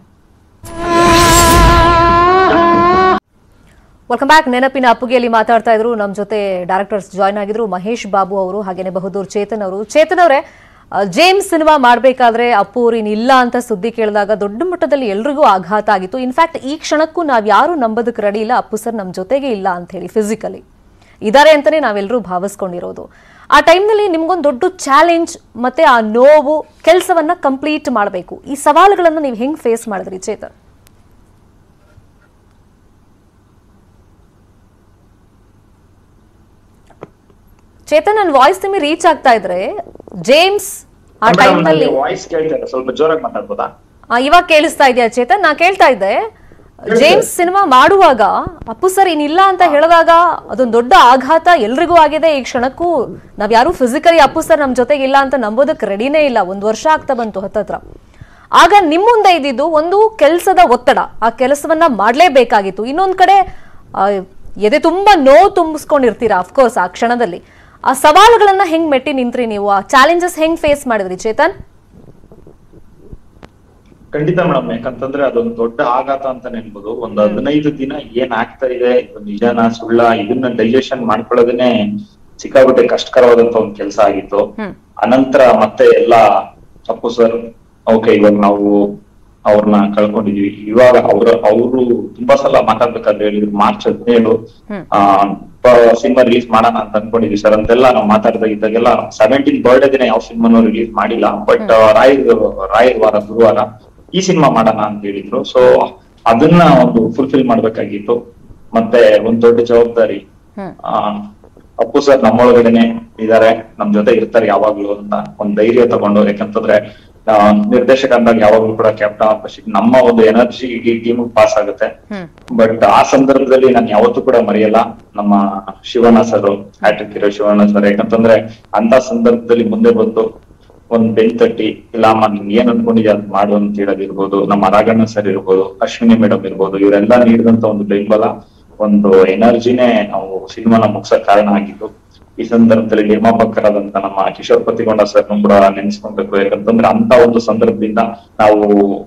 Speaker 1: ವೆಲ್ಕಮ್ ಬ್ಯಾಕ್ ನೆನಪಿನ ಅಪ್ಪುಗೆಯಲ್ಲಿ ಮಾತಾಡ್ತಾ ಇದ್ರು ನಮ್ಮ ಜೊತೆ ಡೈರೆಕ್ಟರ್ಸ್ ಜಾಯ್ನ್ ಆಗಿದ್ರು ಮಹೇಶ್ ಬಾಬು ಅವರು ಹಾಗೇನೆ ಬಹದ್ದೂರ್ ಚೇತನ್ ಅವರು ಚೇತನ್ ಅವರೇ ಆ, ಜೇಮ್ಸ್ ಸಿನಿಮಾ ಮಾಡಬೇಕಾದ್ರೆ ಅಪ್ಪು ಅವ್ರು ಇಲ್ಲ ಅಂತ ಸುದ್ದಿ ಕೇಳಿದಾಗ ದೊಡ್ಡ ಮಟ್ಟದಲ್ಲಿ ಎಲ್ರಿಗೂ ಆಘಾತ ಆಗಿತ್ತು ಇನ್ಫ್ಯಾಕ್ಟ್ ಈ ಕ್ಷಣಕ್ಕೂ ನಾವು ಯಾರು ನಂಬೋದಕ್ಕೆ ರೆಡಿ ಇಲ್ಲ ಅಪ್ಪು ಸರ್ ನಮ್ಮ ಜೊತೆಗೆ ಇಲ್ಲ ಅಂತ ಹೇಳಿ ಫಿಸಿಕಲಿ ಇದಾರೆ ಅಂತಾನೆ ನಾವೆಲ್ಲರೂ ಭಾವಿಸ್ಕೊಂಡಿರೋದು ಆ ಟೈಮ್ನಲ್ಲಿ ನಿಮ್ಗೊಂದು ದೊಡ್ಡ ಚಾಲೆಂಜ್ ಮತ್ತೆ ಆ ನೋವು ಕೆಲಸವನ್ನ ಕಂಪ್ಲೀಟ್ ಮಾಡಬೇಕು ಈ ಸವಾಲುಗಳನ್ನ ನೀವು ಹೆಂಗ್ ಫೇಸ್ ಮಾಡಿದ್ರಿ ಚೇತನ್ ಚೇತನ್ ನನ್ನ ವಾಯ್ಸ್ ನಿಮಗೆ ರೀಚ್ ಆಗ್ತಾ ಇದ್ರೆ ಜೇಮ್ಸ್ ಆ ಟೈಮ್ನಲ್ಲಿ
Speaker 2: ವಾಯ್ಸ್ ಕೇಳ್ತಾರೆ ಸ್ವಲ್ಪ ಜೋರಾಗಿ ಮಾತಾಡ್ಬೋದಾ
Speaker 1: ಆ, ಇವಾಗ ಕೇಳಿಸ್ತಾ ಇದೆಯಾ ಚೇತನ್ ನಾ ಕೇಳ್ತಾ ಇದ್ದೆ ಜೇಮ್ಸ್ ಸಿನಿಮಾ ಮಾಡುವಾಗ ಅಪ್ಪು ಸರ್ ಇನ್ನಿಲ್ಲ ಅಂತ ಹೇಳಿದಾಗ ಅದೊಂದು ದೊಡ್ಡ ಆಘಾತ ಎಲ್ರಿಗೂ ಆಗಿದೆ ಈ ಕ್ಷಣಕ್ಕೂ ನಾವ್ ಯಾರು ಫಿಸಿಕಲಿ ಅಪ್ಪು ಸರ್ ನಮ್ ಜೊತೆಗೆ ಇಲ್ಲ ಅಂತ ನಂಬೋದಕ್ಕೆ ರೆಡಿನೇ ಇಲ್ಲ ಒಂದ್ ವರ್ಷ ಆಗ್ತಾ ಬಂತು ಹತ್ತತ್ರ ಆಗ ನಿಮ್ ಮುಂದೆ ಇದ್ದಿದ್ದು ಒಂದು ಕೆಲಸದ ಒತ್ತಡ ಆ ಕೆಲಸವನ್ನ ಮಾಡ್ಲೇಬೇಕಾಗಿತ್ತು ಇನ್ನೊಂದ್ ಕಡೆ ಆ, ಎದೆ ತುಂಬಾ ನೋವು ತುಂಬಿಸ್ಕೊಂಡಿರ್ತೀರಾ ಅಫ್ಕೋರ್ಸ್ ಆ ಕ್ಷಣದಲ್ಲಿ ಆ ಸವಾಲುಗಳನ್ನ ಹೆಂಗ್ ಮೆಟ್ಟಿ ನಿಂತ್ರಿ ನೀವು ಆ ಚಾಲೆಂಜಸ್ ಹೆಂಗ್ ಫೇಸ್ ಮಾಡಿದ್ರಿ ಚೇತನ್
Speaker 2: ಖಂಡಿತ ಮೇಡಮ್ ಯಾಕಂತಂದ್ರೆ ಅದೊಂದು ದೊಡ್ಡ ಆಘಾತ ಅಂತ ನೆನ್ಬೋದು ಒಂದ್ ಹದಿನೈದು ದಿನ ಏನ್ ಆಗ್ತಾ ಇದೆ ಇದು ನಿಜಾನ ಸುಳ್ಳ ಇದನ್ನ ಡೈಜೆಷನ್ ಮಾಡ್ಕೊಳ್ಳೋದನ್ನೇ ಸಿಕ್ಕಾಪಟ್ಟೆ ಕಷ್ಟಕರವಾದಂತ ಒಂದ್ ಕೆಲಸ ಆಗಿತ್ತು ಅನಂತರ ಮತ್ತೆ ಎಲ್ಲ ತಪ್ಪು ಸರ್ ಓಕೆ ಇವಾಗ ನಾವು ಅವ್ರನ್ನ ಕಳ್ಕೊಂಡಿದೀವಿ ಇವಾಗ ಅವ್ರ ಅವರು ತುಂಬಾ ಸಲ ಮಾತಾಡ್ಬೇಕಾದ್ರೆ ಹೇಳಿದ್ರು ಮಾರ್ಚ್ ಹದಿನೇಳು ಆ ಸಿನಿಮಾ ರಿಲೀಸ್ ಮಾಡೋಣ ಅಂತ ಅನ್ಕೊಂಡಿದ್ವಿ ಸರ್ ಅಂತೆಲ್ಲ ನಾವು ಮಾತಾಡ್ತಾ ಇದ್ದಾಗೆಲ್ಲ ಸೆವೆಂಟೀನ್ ಬರ್ಡೇ ದಿನ ಯಾವ ಸಿನಿಮಾನು ರಿಲೀಸ್ ಮಾಡಿಲ್ಲ ಬಟ್ ರಾಯರ್ ರಾಯರ್ ವಾರ ಗುರುವಾರ ಈ ಸಿನಿಮಾ ಮಾಡೋಣ ಅಂತ ಹೇಳಿದ್ರು ಸೊ ಅದನ್ನ ಒಂದು ಫುಲ್ಫಿಲ್ ಮಾಡ್ಬೇಕಾಗಿತ್ತು ಮತ್ತೆ ಒಂದ್ ದೊಡ್ಡ ಜವಾಬ್ದಾರಿ ಆ ಅಪ್ಪು ಸರ್ ನಮ್ಮೊಳಗಡೆನೆ ಇದಾರೆ ನಮ್ ಜೊತೆ ಇರ್ತಾರೆ ಯಾವಾಗ್ಲೂ ಅಂತ ಒಂದ್ ಧೈರ್ಯ ತಗೊಂಡು ಯಾಕಂತಂದ್ರೆ ಆ, ನಿರ್ದೇಶಕ ಅಂದಾಗ ಯಾವಾಗ್ಲೂ ಕೂಡ ಕ್ಯಾಪ್ಟನ್ ಆಫ್ ನಮ್ಮ ಒಂದು ಎನರ್ಜಿ ಇಡೀ ಟೀಮ್ ಪಾಸ್ ಆಗುತ್ತೆ ಬಟ್ ಆ ಸಂದರ್ಭದಲ್ಲಿ ನಾನು ಯಾವತ್ತೂ ಕೂಡ ಮರೆಯಲ್ಲ ನಮ್ಮ ಶಿವಣ್ಣ ಸರ್ ಹ್ಯಾಟ್ರಿಕ್ ಇರೋ ಶಿವಣ್ಣ ಸರ್ ಯಾಕಂತಂದ್ರೆ ಅಂತ ಸಂದರ್ಭದಲ್ಲಿ ಮುಂದೆ ಬಂದು ಒಂದ್ ಬೆನ್ ತಟ್ಟಿ ಇಲ್ಲ ಅಮ್ಮ ನೀನ್ ಏನ್ ಅನ್ಕೊಂಡಿದ್ಯಾ ಅದ್ ಮಾಡು ಅಂತ ಹೇಳೋದಿರ್ಬೋದು ನಮ್ಮ ರಾಘಣ್ಣ ಸರ್ ಇರ್ಬೋದು ಅಶ್ವಿನಿ ಮೇಡಮ್ ಇರ್ಬೋದು ಇವರೆಲ್ಲ ನೀಡಿದಂತ ಒಂದು ಬೆಂಬಲ ಒಂದು ಎನರ್ಜಿನೇ ನಾವು ಸಿನಿಮಾನ ಮುಗ್ಸಕ್ ಕಾರಣ ಆಗಿದ್ದು ಈ ಸಂದರ್ಭದಲ್ಲಿ ನಿರ್ಮಾಪಕರಾದಂತ ನಮ್ಮ ಕಿಶೋರ್ ಪತಿಗೊಂಡ ಸರ್ ಕೂಡ ನೆನೆಸ್ಕೊಳ್ಬೇಕು ಯಾಕಂತಂದ್ರೆ ಅಂತ ಒಂದು ಸಂದರ್ಭದಿಂದ ನಾವು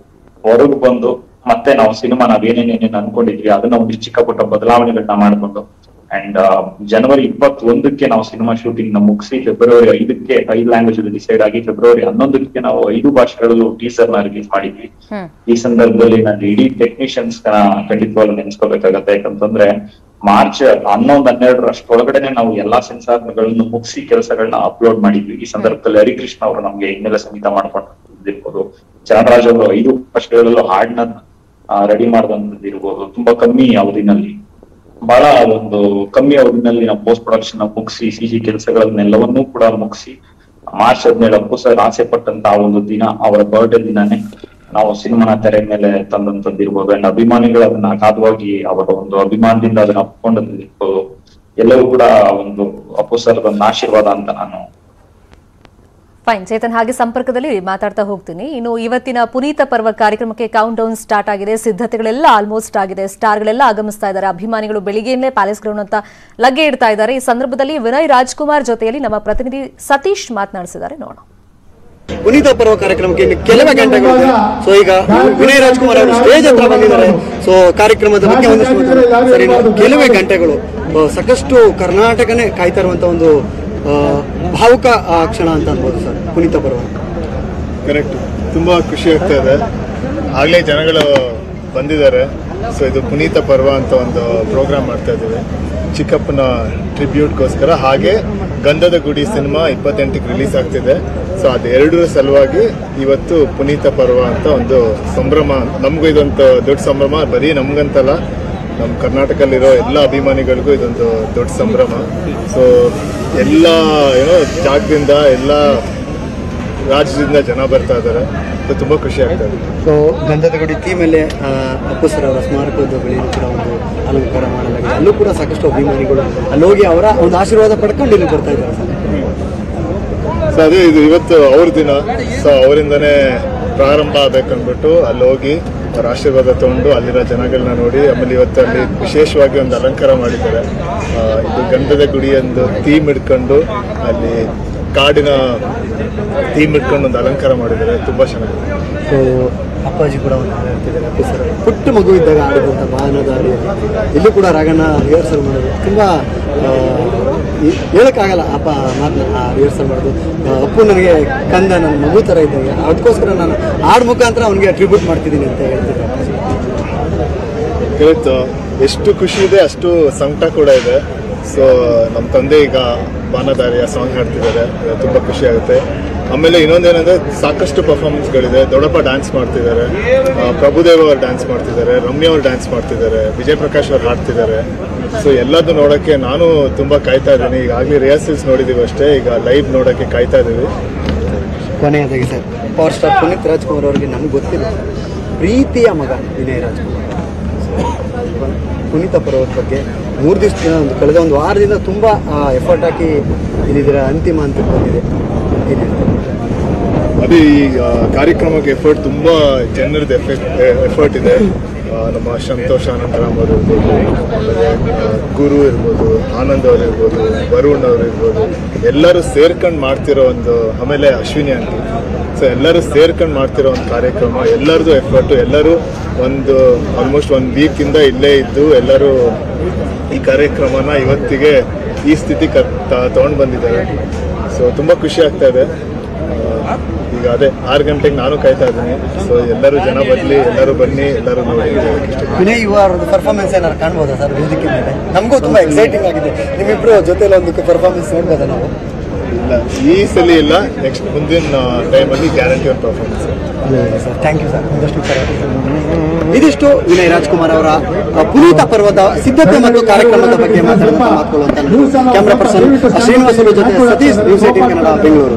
Speaker 2: ಹೊರಗೆ ಬಂದು ಮತ್ತೆ ನಾವು ಸಿನಿಮಾ ನಾವ್ ಏನೇನೇನೇನ್ ಅನ್ಕೊಂಡಿದ್ವಿ ಅದನ್ನ ಒಂದು ಚಿಕ್ಕ ಪುಟ್ಟ ಬದಲಾವಣೆಗಳನ್ನ ಮಾಡ್ಕೊಂಡು ಅಂಡ್ ಜನವರಿ ಇಪ್ಪತ್ತೊಂದಕ್ಕೆ ನಾವು ಸಿನಿಮಾ ಶೂಟಿಂಗ್ ನ ಮುಗಿಸಿ ಫೆಬ್ರವರಿ ಐದಕ್ಕೆ ಐದು ಲ್ಯಾಂಗ್ವೇಜ್ ಡಿಸೈಡ್ ಆಗಿ ಫೆಬ್ರವರಿ ಹನ್ನೊಂದಕ್ಕೆ ನಾವು ಐದು ಭಾಷೆಗಳಲ್ಲೂ ಟೀಸರ್ ನ ರಿಲೀಸ್ ಮಾಡಿದ್ವಿ ಈ ಸಂದರ್ಭದಲ್ಲಿ ನಾನು ಇಡೀ ಟೆಕ್ನಿಷಿಯನ್ಸ್ ಖಂಡಿತವಾಗ್ಲೂ ನೆನ್ಸ್ಕೋಬೇಕಾಗತ್ತೆ ಯಾಕಂತಂದ್ರೆ ಮಾರ್ಚ್ ಹನ್ನೊಂದು ಹನ್ನೆರಡರಷ್ಟೊಳಗಡೆನೆ ನಾವು ಎಲ್ಲಾ ಸೆನ್ಸಾರ್ಗಳನ್ನು ಮುಗಿಸಿ ಕೆಲಸಗಳನ್ನ ಅಪ್ಲೋಡ್ ಮಾಡಿದ್ವಿ ಈ ಸಂದರ್ಭದಲ್ಲಿ ಹರಿಕೃಷ್ಣ ಅವರು ನಮ್ಗೆ ಹಿನ್ನೆಲೆ ಸಂಗೀತ ಮಾಡ್ಕೊಂಡಿರ್ಬೋದು ಚರಣರಾಜ್ ಅವರು ಐದು ಭಾಷೆಗಳಲ್ಲೂ ಹಾಡ್ನ ರೆಡಿ ಮಾಡಿದಂತದ್ದು ಇರ್ಬೋದು ತುಂಬಾ ಕಮ್ಮಿ ಅವಧಿನಲ್ಲಿ ಬಹಳ ಒಂದು ಕಮ್ಮಿ ಅವಧಿನಲ್ಲಿ ನಾವು ಪೋಸ್ಟ್ ಪ್ರೊಡಕ್ಷನ್ ಮುಗಿಸಿ ಸಿ ಜಿ ಕೆಲಸಗಳನ್ನೆಲ್ಲವನ್ನೂ ಕೂಡ ಮುಗಿಸಿ ಮಾರ್ಚ್ ಹದಿನೇಳು ಅಪ್ಪು ಸರ್ ಆಸೆ ಪಟ್ಟಂತ ಆ ಒಂದು ದಿನ ಅವರ ಬರ್ಡೇ ದಿನಾನೇ ನಾವು ಸಿನಿಮಾನ ತೆರೆ ಮೇಲೆ ತಂದಂತದ್ದು ಇರ್ಬೋದು ಅಂಡ್ ಅಭಿಮಾನಿಗಳು ಅದನ್ನ ಅಗಾಧವಾಗಿ ಅವರ ಒಂದು ಅಭಿಮಾನದಿಂದ ಅದನ್ನ ಒಪ್ಕೊಂಡದ್ದು ಇರ್ಬೋದು ಎಲ್ಲವೂ ಕೂಡ ಒಂದು ಅಪ್ಪು ಸರ್ ಒಂದು ಆಶೀರ್ವಾದ ಅಂತ ನಾನು
Speaker 1: ಫೈನ್ ಚೇತನ್ ಹಾಗೆ ಸಂಪರ್ಕದಲ್ಲಿ ಮಾತಾಡ್ತಾ ಹೋಗ್ತೀನಿ ಇನ್ನು ಇವತ್ತಿನ ಪುನೀತ ಪರ್ವ ಕಾರ್ಯಕ್ರಮಕ್ಕೆ ಕೌಂಟ್ ಡೌನ್ ಸ್ಟಾರ್ಟ್ ಆಗಿದೆ ಸಿದ್ಧತೆಗಳೆಲ್ಲ ಆಲ್ಮೋಸ್ಟ್ ಆಗಿದೆ ಸ್ಟಾರ್ಗಳೆಲ್ಲ ಆಗಮಿಸ್ತಾ ಇದ್ದಾರೆ ಅಭಿಮಾನಿಗಳು ಬೆಳಿಗ್ಗೆಯಲ್ಲೇ ಪ್ಯಾಲೇಸ್ ಗ್ರೌಂಡ್ ಅಂತ ಲಗ್ಗೆ ಇಡ್ತಾ ಇದ್ದಾರೆ ಈ ಸಂದರ್ಭದಲ್ಲಿ ವಿನಯ್ ರಾಜ್ಕುಮಾರ್ ಜೊತೆಯಲ್ಲಿ ನಮ್ಮ ಪ್ರತಿನಿಧಿ ಸತೀಶ್ ಮಾತನಾಡಿಸಿದ್ದಾರೆ ನೋಡೋಣ
Speaker 7: ಪುನೀತ ಪರ್ವ ಕಾರ್ಯಕ್ರಮಕ್ಕೆ ಇನ್ನು ಕೆಲವೇ ಗಂಟೆಗಳು ಸೊ ಈಗ ವಿನಯ್ ರಾಜ್ಕುಮಾರ್ ಅವರು ಸ್ಟೇಜ್ ಹತ್ರ ಬಂದಿದ್ದಾರೆ ಸೊ ಕಾರ್ಯಕ್ರಮದ ಬಗ್ಗೆ ಒಂದಿಷ್ಟು ಮಾತಾಡೋಣ. ಸರ್ ಇನ್ನು ಕೆಲವೇ ಗಂಟೆಗಳು ಆ, ಸಾಕಷ್ಟು ಕರ್ನಾಟಕನೇ ಕಾಯ್ತಾ ಇರುವಂತ ಒಂದು ಆ, ಭಾವುಕ ಆ, ಕ್ಷಣ ಅಂತ ಅನ್ಬೋದು ಸರ್ ಪುನೀತ ಪರ್ವ
Speaker 8: ಕರೆಕ್ಟ್ ತುಂಬ ಖುಷಿ ಆಗ್ತಾ ಇದೆ ಆಗಲೇ ಜನಗಳು ಬಂದಿದ್ದಾರೆ ಸೊ ಇದು ಪುನೀತ ಪರ್ವ ಅಂತ ಒಂದು ಪ್ರೋಗ್ರಾಮ್ ಮಾಡ್ತಾ ಇದ್ದೀವಿ ಚಿಕ್ಕಪ್ಪನ ಟ್ರಿಬ್ಯೂಟ್ಗೋಸ್ಕರ ಹಾಗೆ ಗಂಧದ ಗುಡಿ ಸಿನಿಮಾ ಇಪ್ಪತ್ತೆಂಟಕ್ಕೆ ರಿಲೀಸ್ ಆಗ್ತಿದೆ ಸೊ ಅದೆರಡರ ಸಲುವಾಗಿ ಇವತ್ತು ಪುನೀತ ಪರ್ವ ಅಂತ ಒಂದು ಸಂಭ್ರಮ ನಮಗೂ ಇದೊಂದು ದೊಡ್ಡ ಸಂಭ್ರಮ ಬರೀ ನಮಗಂತಲ್ಲ ನಮ್ಮ ಕರ್ನಾಟಕದಲ್ಲಿರೋ ಎಲ್ಲ ಅಭಿಮಾನಿಗಳಿಗೂ ಇದೊಂದು ದೊಡ್ಡ ಸಂಭ್ರಮ ಸೊ ಎಲ್ಲ ಏನೋ ಜಾಗದಿಂದ ಎಲ್ಲ ರಾಜ್ಯದಿಂದ ಜನ ಬರ್ತಾ ಇದ್ದಾರೆ ಸೊ ತುಂಬ ಖುಷಿ ಆಗ್ತಾ ಇದೆ
Speaker 7: ಸೊ ಗಂಧದ ಗುಡಿ ಥೀಮ್ ಮೇಲೆ ಆ, ಅಪ್ಪು ಸರ್ ಅವರ ಸ್ಮಾರಕದ ಬಳಿ ಕೂಡ ಒಂದು ಅಲಂಕಾರ ಮಾಡಲಾಗಿದೆ ಅಲ್ಲೂ ಕೂಡ ಸಾಕಷ್ಟು ಅಭಿಮಾನಿಗಳು ಅಲ್ಲಿ ಹೋಗಿ ಅವರ ಒಂದು ಆಶೀರ್ವಾದ ಪಡ್ಕೊಂಡು ಇಲ್ಲಿ ಬರ್ತಾ ಇದ್ದಾರೆ ಸರ್
Speaker 8: ಸೊ ಅದೇ ಇದು ಇವತ್ತು ಅವ್ರ ದಿನ ಸೊ ಅವರಿಂದನೇ ಪ್ರಾರಂಭ ಆಗ್ಬೇಕಂದ್ಬಿಟ್ಟು ಅಲ್ಲಿ ಹೋಗಿ ಅವ್ರ ಆಶೀರ್ವಾದ ತಗೊಂಡು ಅಲ್ಲಿರೋ ಜನಗಳನ್ನ ನೋಡಿ ಆಮೇಲೆ ಇವತ್ತು ಅಲ್ಲಿ ವಿಶೇಷವಾಗಿ ಒಂದು ಅಲಂಕಾರ ಮಾಡಿದ್ದಾರೆ ಆ, ಇದು ಗಂಧದ ಗುಡಿ ಒಂದು ಥೀಮ್ ಇಟ್ಕೊಂಡು ಅಲ್ಲಿ ಕಾಡಿನ ಥೀಮ್ ಇಟ್ಕೊಂಡು ಒಂದು ಅಲಂಕಾರ ಮಾಡಿದ್ದಾರೆ ತುಂಬಾ ಚೆನ್ನಾಗಿದೆ
Speaker 7: ಸೊ ಅಪ್ಪಾಜಿ ಕೂಡ ಒಂದು ಹಾಡು ಹೇಳ್ತಿದ್ದಾರೆ ಅಪ್ಪು ಸರ್ ಪುಟ್ಟ ಮಗು ಇದ್ದಾಗ ಆಡಿದಂಥ ಬಾನದಾರಿಯಲ್ಲಿ ಇಲ್ಲೂ ಕೂಡ ರಾಗಣ್ಣ ರಿಹರ್ಸಲ್ ಮಾಡೋದು ತುಂಬ ಹೇಳೋಕ್ಕಾಗಲ್ಲ ಅಪ್ಪ ಮಾತನ್ನ ರಿಹರ್ಸಲ್ ಮಾಡೋದು ಆ, ಅಪ್ಪು ನನಗೆ ಕಂದ ನನ್ನ ಮಗು ಥರ ಇದ್ದಾಗ ಅದಕ್ಕೋಸ್ಕರ ನಾನು ಹಾಡು ಮುಖಾಂತರ ಅವನಿಗೆ ಟ್ರಿಬ್ಯೂಟ್ ಮಾಡ್ತಿದ್ದೀನಿ ಅಂತ ಹೇಳ್ತಿದ್ದೆ ಅಪ್ಪಾಜಿ
Speaker 8: ಕರೆಕ್ಟ್ ಎಷ್ಟು ಖುಷಿ ಇದೆ ಅಷ್ಟು ಸಂಕಟ ಕೂಡ ಇದೆ ಸೊ ನಮ್ಮ ತಂದೆ ಈಗ ಬಾನದಾರಿಯ ಸಾಂಗ್ ಹಾಡ್ತಿದ್ದಾರೆ ಅದು ತುಂಬಾ ಖುಷಿ ಆಗುತ್ತೆ ಆಮೇಲೆ ಇನ್ನೊಂದೇನಂದ್ರೆ ಸಾಕಷ್ಟು ಪರ್ಫಾರ್ಮೆನ್ಸ್ಗಳಿದೆ ದೊಡ್ಡಪ್ಪ ಡ್ಯಾನ್ಸ್ ಮಾಡ್ತಿದ್ದಾರೆ ಆ, ಪ್ರಭುದೇವ್ ಅವರು ಡ್ಯಾನ್ಸ್ ಮಾಡ್ತಿದ್ದಾರೆ ರಮ್ಯ ಅವ್ರು ಡ್ಯಾನ್ಸ್ ಮಾಡ್ತಿದ್ದಾರೆ ವಿಜಯ್ ಪ್ರಕಾಶ್ ಅವ್ರು ಹಾಡ್ತಿದ್ದಾರೆ ಸೊ ಎಲ್ಲದೂ ನೋಡೋಕ್ಕೆ ನಾನು ತುಂಬಾ ಕಾಯ್ತಾ ಇದ್ದೀನಿ ಈಗಾಗಲೇ ರಿಹರ್ಸಲ್ಸ್ ನೋಡಿದ್ದೀವಿ ಅಷ್ಟೇ ಈಗ ಲೈವ್ ನೋಡೋಕ್ಕೆ ಕಾಯ್ತಾ ಇದ್ದೀವಿ
Speaker 7: ಕೊನೆಯದಾಗಿ sir power star Puneeth Rajkumar ಅವರಿಗೆ ನಮ್ಗೆ ಗೊತ್ತಿಲ್ಲ ಪ್ರೀತಿಯ ಮಗ ವಿನಯ್ ರಾಜ್ಕುಮಾರ್ ಪುನೀತ ಪರ್ವತ ಬಗ್ಗೆ ಮೂರು ದಿವಸದಿಂದ ಒಂದು ಕಳೆದ ಒಂದು ವಾರದಿಂದ ತುಂಬ ಎಫರ್ಟ್ ಹಾಕಿ ಇಲ್ಲಿದ್ದೀರ ಅಂತಿಮ ಹಂತಕ್ಕೆ ಬಂದಿದೆ ಏನ್ ಹೇಳ್ತೀರಾ?
Speaker 8: ಅದೇ ಈ ಆ, ಕಾರ್ಯಕ್ರಮಕ್ಕೆ ಎಫರ್ಟ್ ತುಂಬಾ ಜನರದ್ದು ಎಫೆಕ್ಟ್ ಎಫರ್ಟ್ ಇದೆ ಆ, ನಮ್ಮ ಸಂತೋಷ್ ಆನಂದರಾಮ್ ಅವರು ಇರ್ಬೋದು ಆಮೇಲೆ ಆ, ಗುರು ಇರ್ಬೋದು ಆನಂದ್ ಅವರು ಇರ್ಬೋದು ವರುಣ್ ಅವರು ಇರ್ಬೋದು ಎಲ್ಲರೂ ಸೇರ್ಕೊಂಡು ಮಾಡ್ತಿರೋ ಒಂದು ಆಮೇಲೆ ಅಶ್ವಿನಿ ಅಂತ ಸೊ ಎಲ್ಲರೂ ಸೇರ್ಕೊಂಡು ಮಾಡ್ತಿರೋ ಒಂದು ಕಾರ್ಯಕ್ರಮ ಎಲ್ಲರದು ಎಫರ್ಟು ಎಲ್ಲರೂ ಒಂದು ಆಲ್ಮೋಸ್ಟ್ ಒಂದು ವೀಕಿಂದ ಇಲ್ಲೇ ಇದ್ದು ಎಲ್ಲರೂ ಈ ಕಾರ್ಯಕ್ರಮನ ಇವತ್ತಿಗೆ ಈ ಸ್ಥಿತಿ ಕ ತಗೊಂಡು ಬಂದಿದ್ದಾರೆ ಸೊ ತುಂಬ ಖುಷಿ ಆಗ್ತಾ ಇದೆ ಆ, ಈಗ ಅದೇ ಆರು ಗಂಟೆಗೆ ನಾನು ಕಾಯ್ತಾ ಇದ್ದೀನಿ ಸೊ ಎಲ್ಲರೂ ಜನ ಬರಲಿ ಎಲ್ಲರೂ ಬನ್ನಿ ಎಲ್ಲರೂ ನೋಡಿ ಅಂತ ಹೇಳಕ್ಕೆ ಇಷ್ಟಪಡ್ತೀನಿ.
Speaker 7: ವಿನಯ್ ಯುವ ಅವ್ರದ್ದು ಪರ್ಫಾರ್ಮೆನ್ಸ್ ಏನಾದ್ರು ಕಾಣ್ಬೋದಾ ಸರ್ ವೇದಿಕೆ ಮೇಲೆ ನಮಗೂ ತುಂಬ ಎಕ್ಸೈಟಿಂಗ್ ಆಗಿದೆ ನಿಮ್ಮಿಬ್ರು ಜೊತೆಲಿ ಒಂದು ಪರ್ಫಾರ್ಮೆನ್ಸ್ ನೋಡ್ಬೋದಾ ನಾವು
Speaker 8: ಇಲ್ಲ ಈ ಸಲ ಇಲ್ಲ ನೆಕ್ಸ್ಟ್ ಮುಂದಿನ ಟೈಮಲ್ಲಿ ಗ್ಯಾರಂಟಿ ಒಂದು performance
Speaker 7: sir thank you sir ಒಂದಷ್ಟು ಉತ್ತರ ಕೊಟ್ಟಿದ್ದೀರಿ. ಇದಿಷ್ಟು ವಿನಯ್ ರಾಜ್ಕುಮಾರ್ ಅವರ ಆ, ಪುನೀತ ಪರ್ವದ ಸಿದ್ಧತೆ ಮತ್ತು ಕಾರ್ಯಕ್ರಮದ ಬಗ್ಗೆ ಮಾತಾಡುವಂತ ಮಾತುಗಳು ಅಂತ ಕ್ಯಾಮ್ರಾ ಪರ್ಸನ್ ಶ್ರೀನಿವಾಸರು ಜೊತೆ ಸತೀಶ್ ನ್ಯೂಸ್ ಏಟೀನ್ ಕನ್ನಡ ಬೆಂಗಳೂರು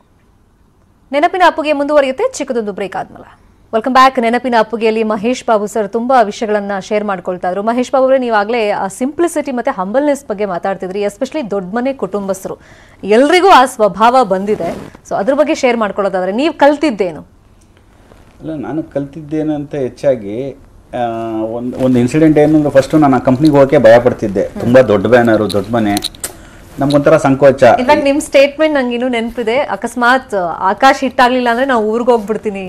Speaker 1: ನೆನಪಿನ ಅಪ್ಪುಗೆ ಮುಂದುವರಿಯುತ್ತೆ ಚಿಕ್ಕದೊಂದು ಬ್ರೇಕ್ ಆದ್ಮೇಲೆ ವೆಲ್ಕಮ್ ಬ್ಯಾಕ್ ನೆನಪಿನ ಅಪ್ಪುಗೆಯಲ್ಲಿ ಮಹೇಶ್ ಬಾಬು ಸರ್ ತುಂಬಾ ವಿಷಯಗಳನ್ನ ಶೇರ್ ಮಾಡ್ಕೊಳ್ತಾ ಇದ್ರು ಮಹೇಶ್ ಬಾಬು ಅವರೇ ನೀವಾಗಲೇ ಆ ಸಿಂಪ್ಲಿಸಿಟಿ ಮತ್ತೆ ಹಂಬಲ್ನೆಸ್ ಬಗ್ಗೆ ಮಾತಾಡ್ತಿದ್ರಿ ಎಸ್ಪೆಷಲಿ ದೊಡ್ಡ ಮನೆ ಕುಟುಂಬಸ್ಥರು ಎಲ್ರಿಗೂ ಆ ಸ್ವಭಾವ ಬಂದಿದೆ ಸೊ ಅದ್ರ ಬಗ್ಗೆ ಶೇರ್ ಮಾಡ್ಕೊಳ್ಳೋದಾದ್ರೆ ನೀವು ಕಲ್ತಿದ್ದೇನು
Speaker 3: ಅಲ್ಲ ನಾನು ಕಲ್ತಿದ್ದೇನಂತ ಹೆಚ್ಚಾಗಿ ಒಂದು ಒಂದು ಇನ್ಸಿಡೆಂಟ್ ಏನು ಅಂದ್ರೆ ಫಸ್ಟು ನಾನು ಆ ಕಂಪ್ನಿಗೆ ಹೋಗೋಕ್ಕೆ ಭಯ ಪಡ್ತಿದ್ದೆ ತುಂಬ ದೊಡ್ಡ ಬ್ಯಾನರು ದೊಡ್ಡ ಮನೆ ನಮ್ಗೊಂಥರ ಸಂಕೋಚ
Speaker 1: ಇನ್ಫ್ಯಾಕ್ಟ್ ನಿಮ್ ಸ್ಟೇಟ್ಮೆಂಟ್ ನಂಗೆ ಇನ್ನೂ ನೆನಪಿದೆ ಅಕಸ್ಮಾತ್ ಆಕಾಶ್ ಹಿಟ್ಟಾಗ್ಲಿಲ್ಲ ಅಂದ್ರೆ ನಾವು ಊರಿಗೆ ಹೋಗ್ಬಿಡ್ತೀನಿ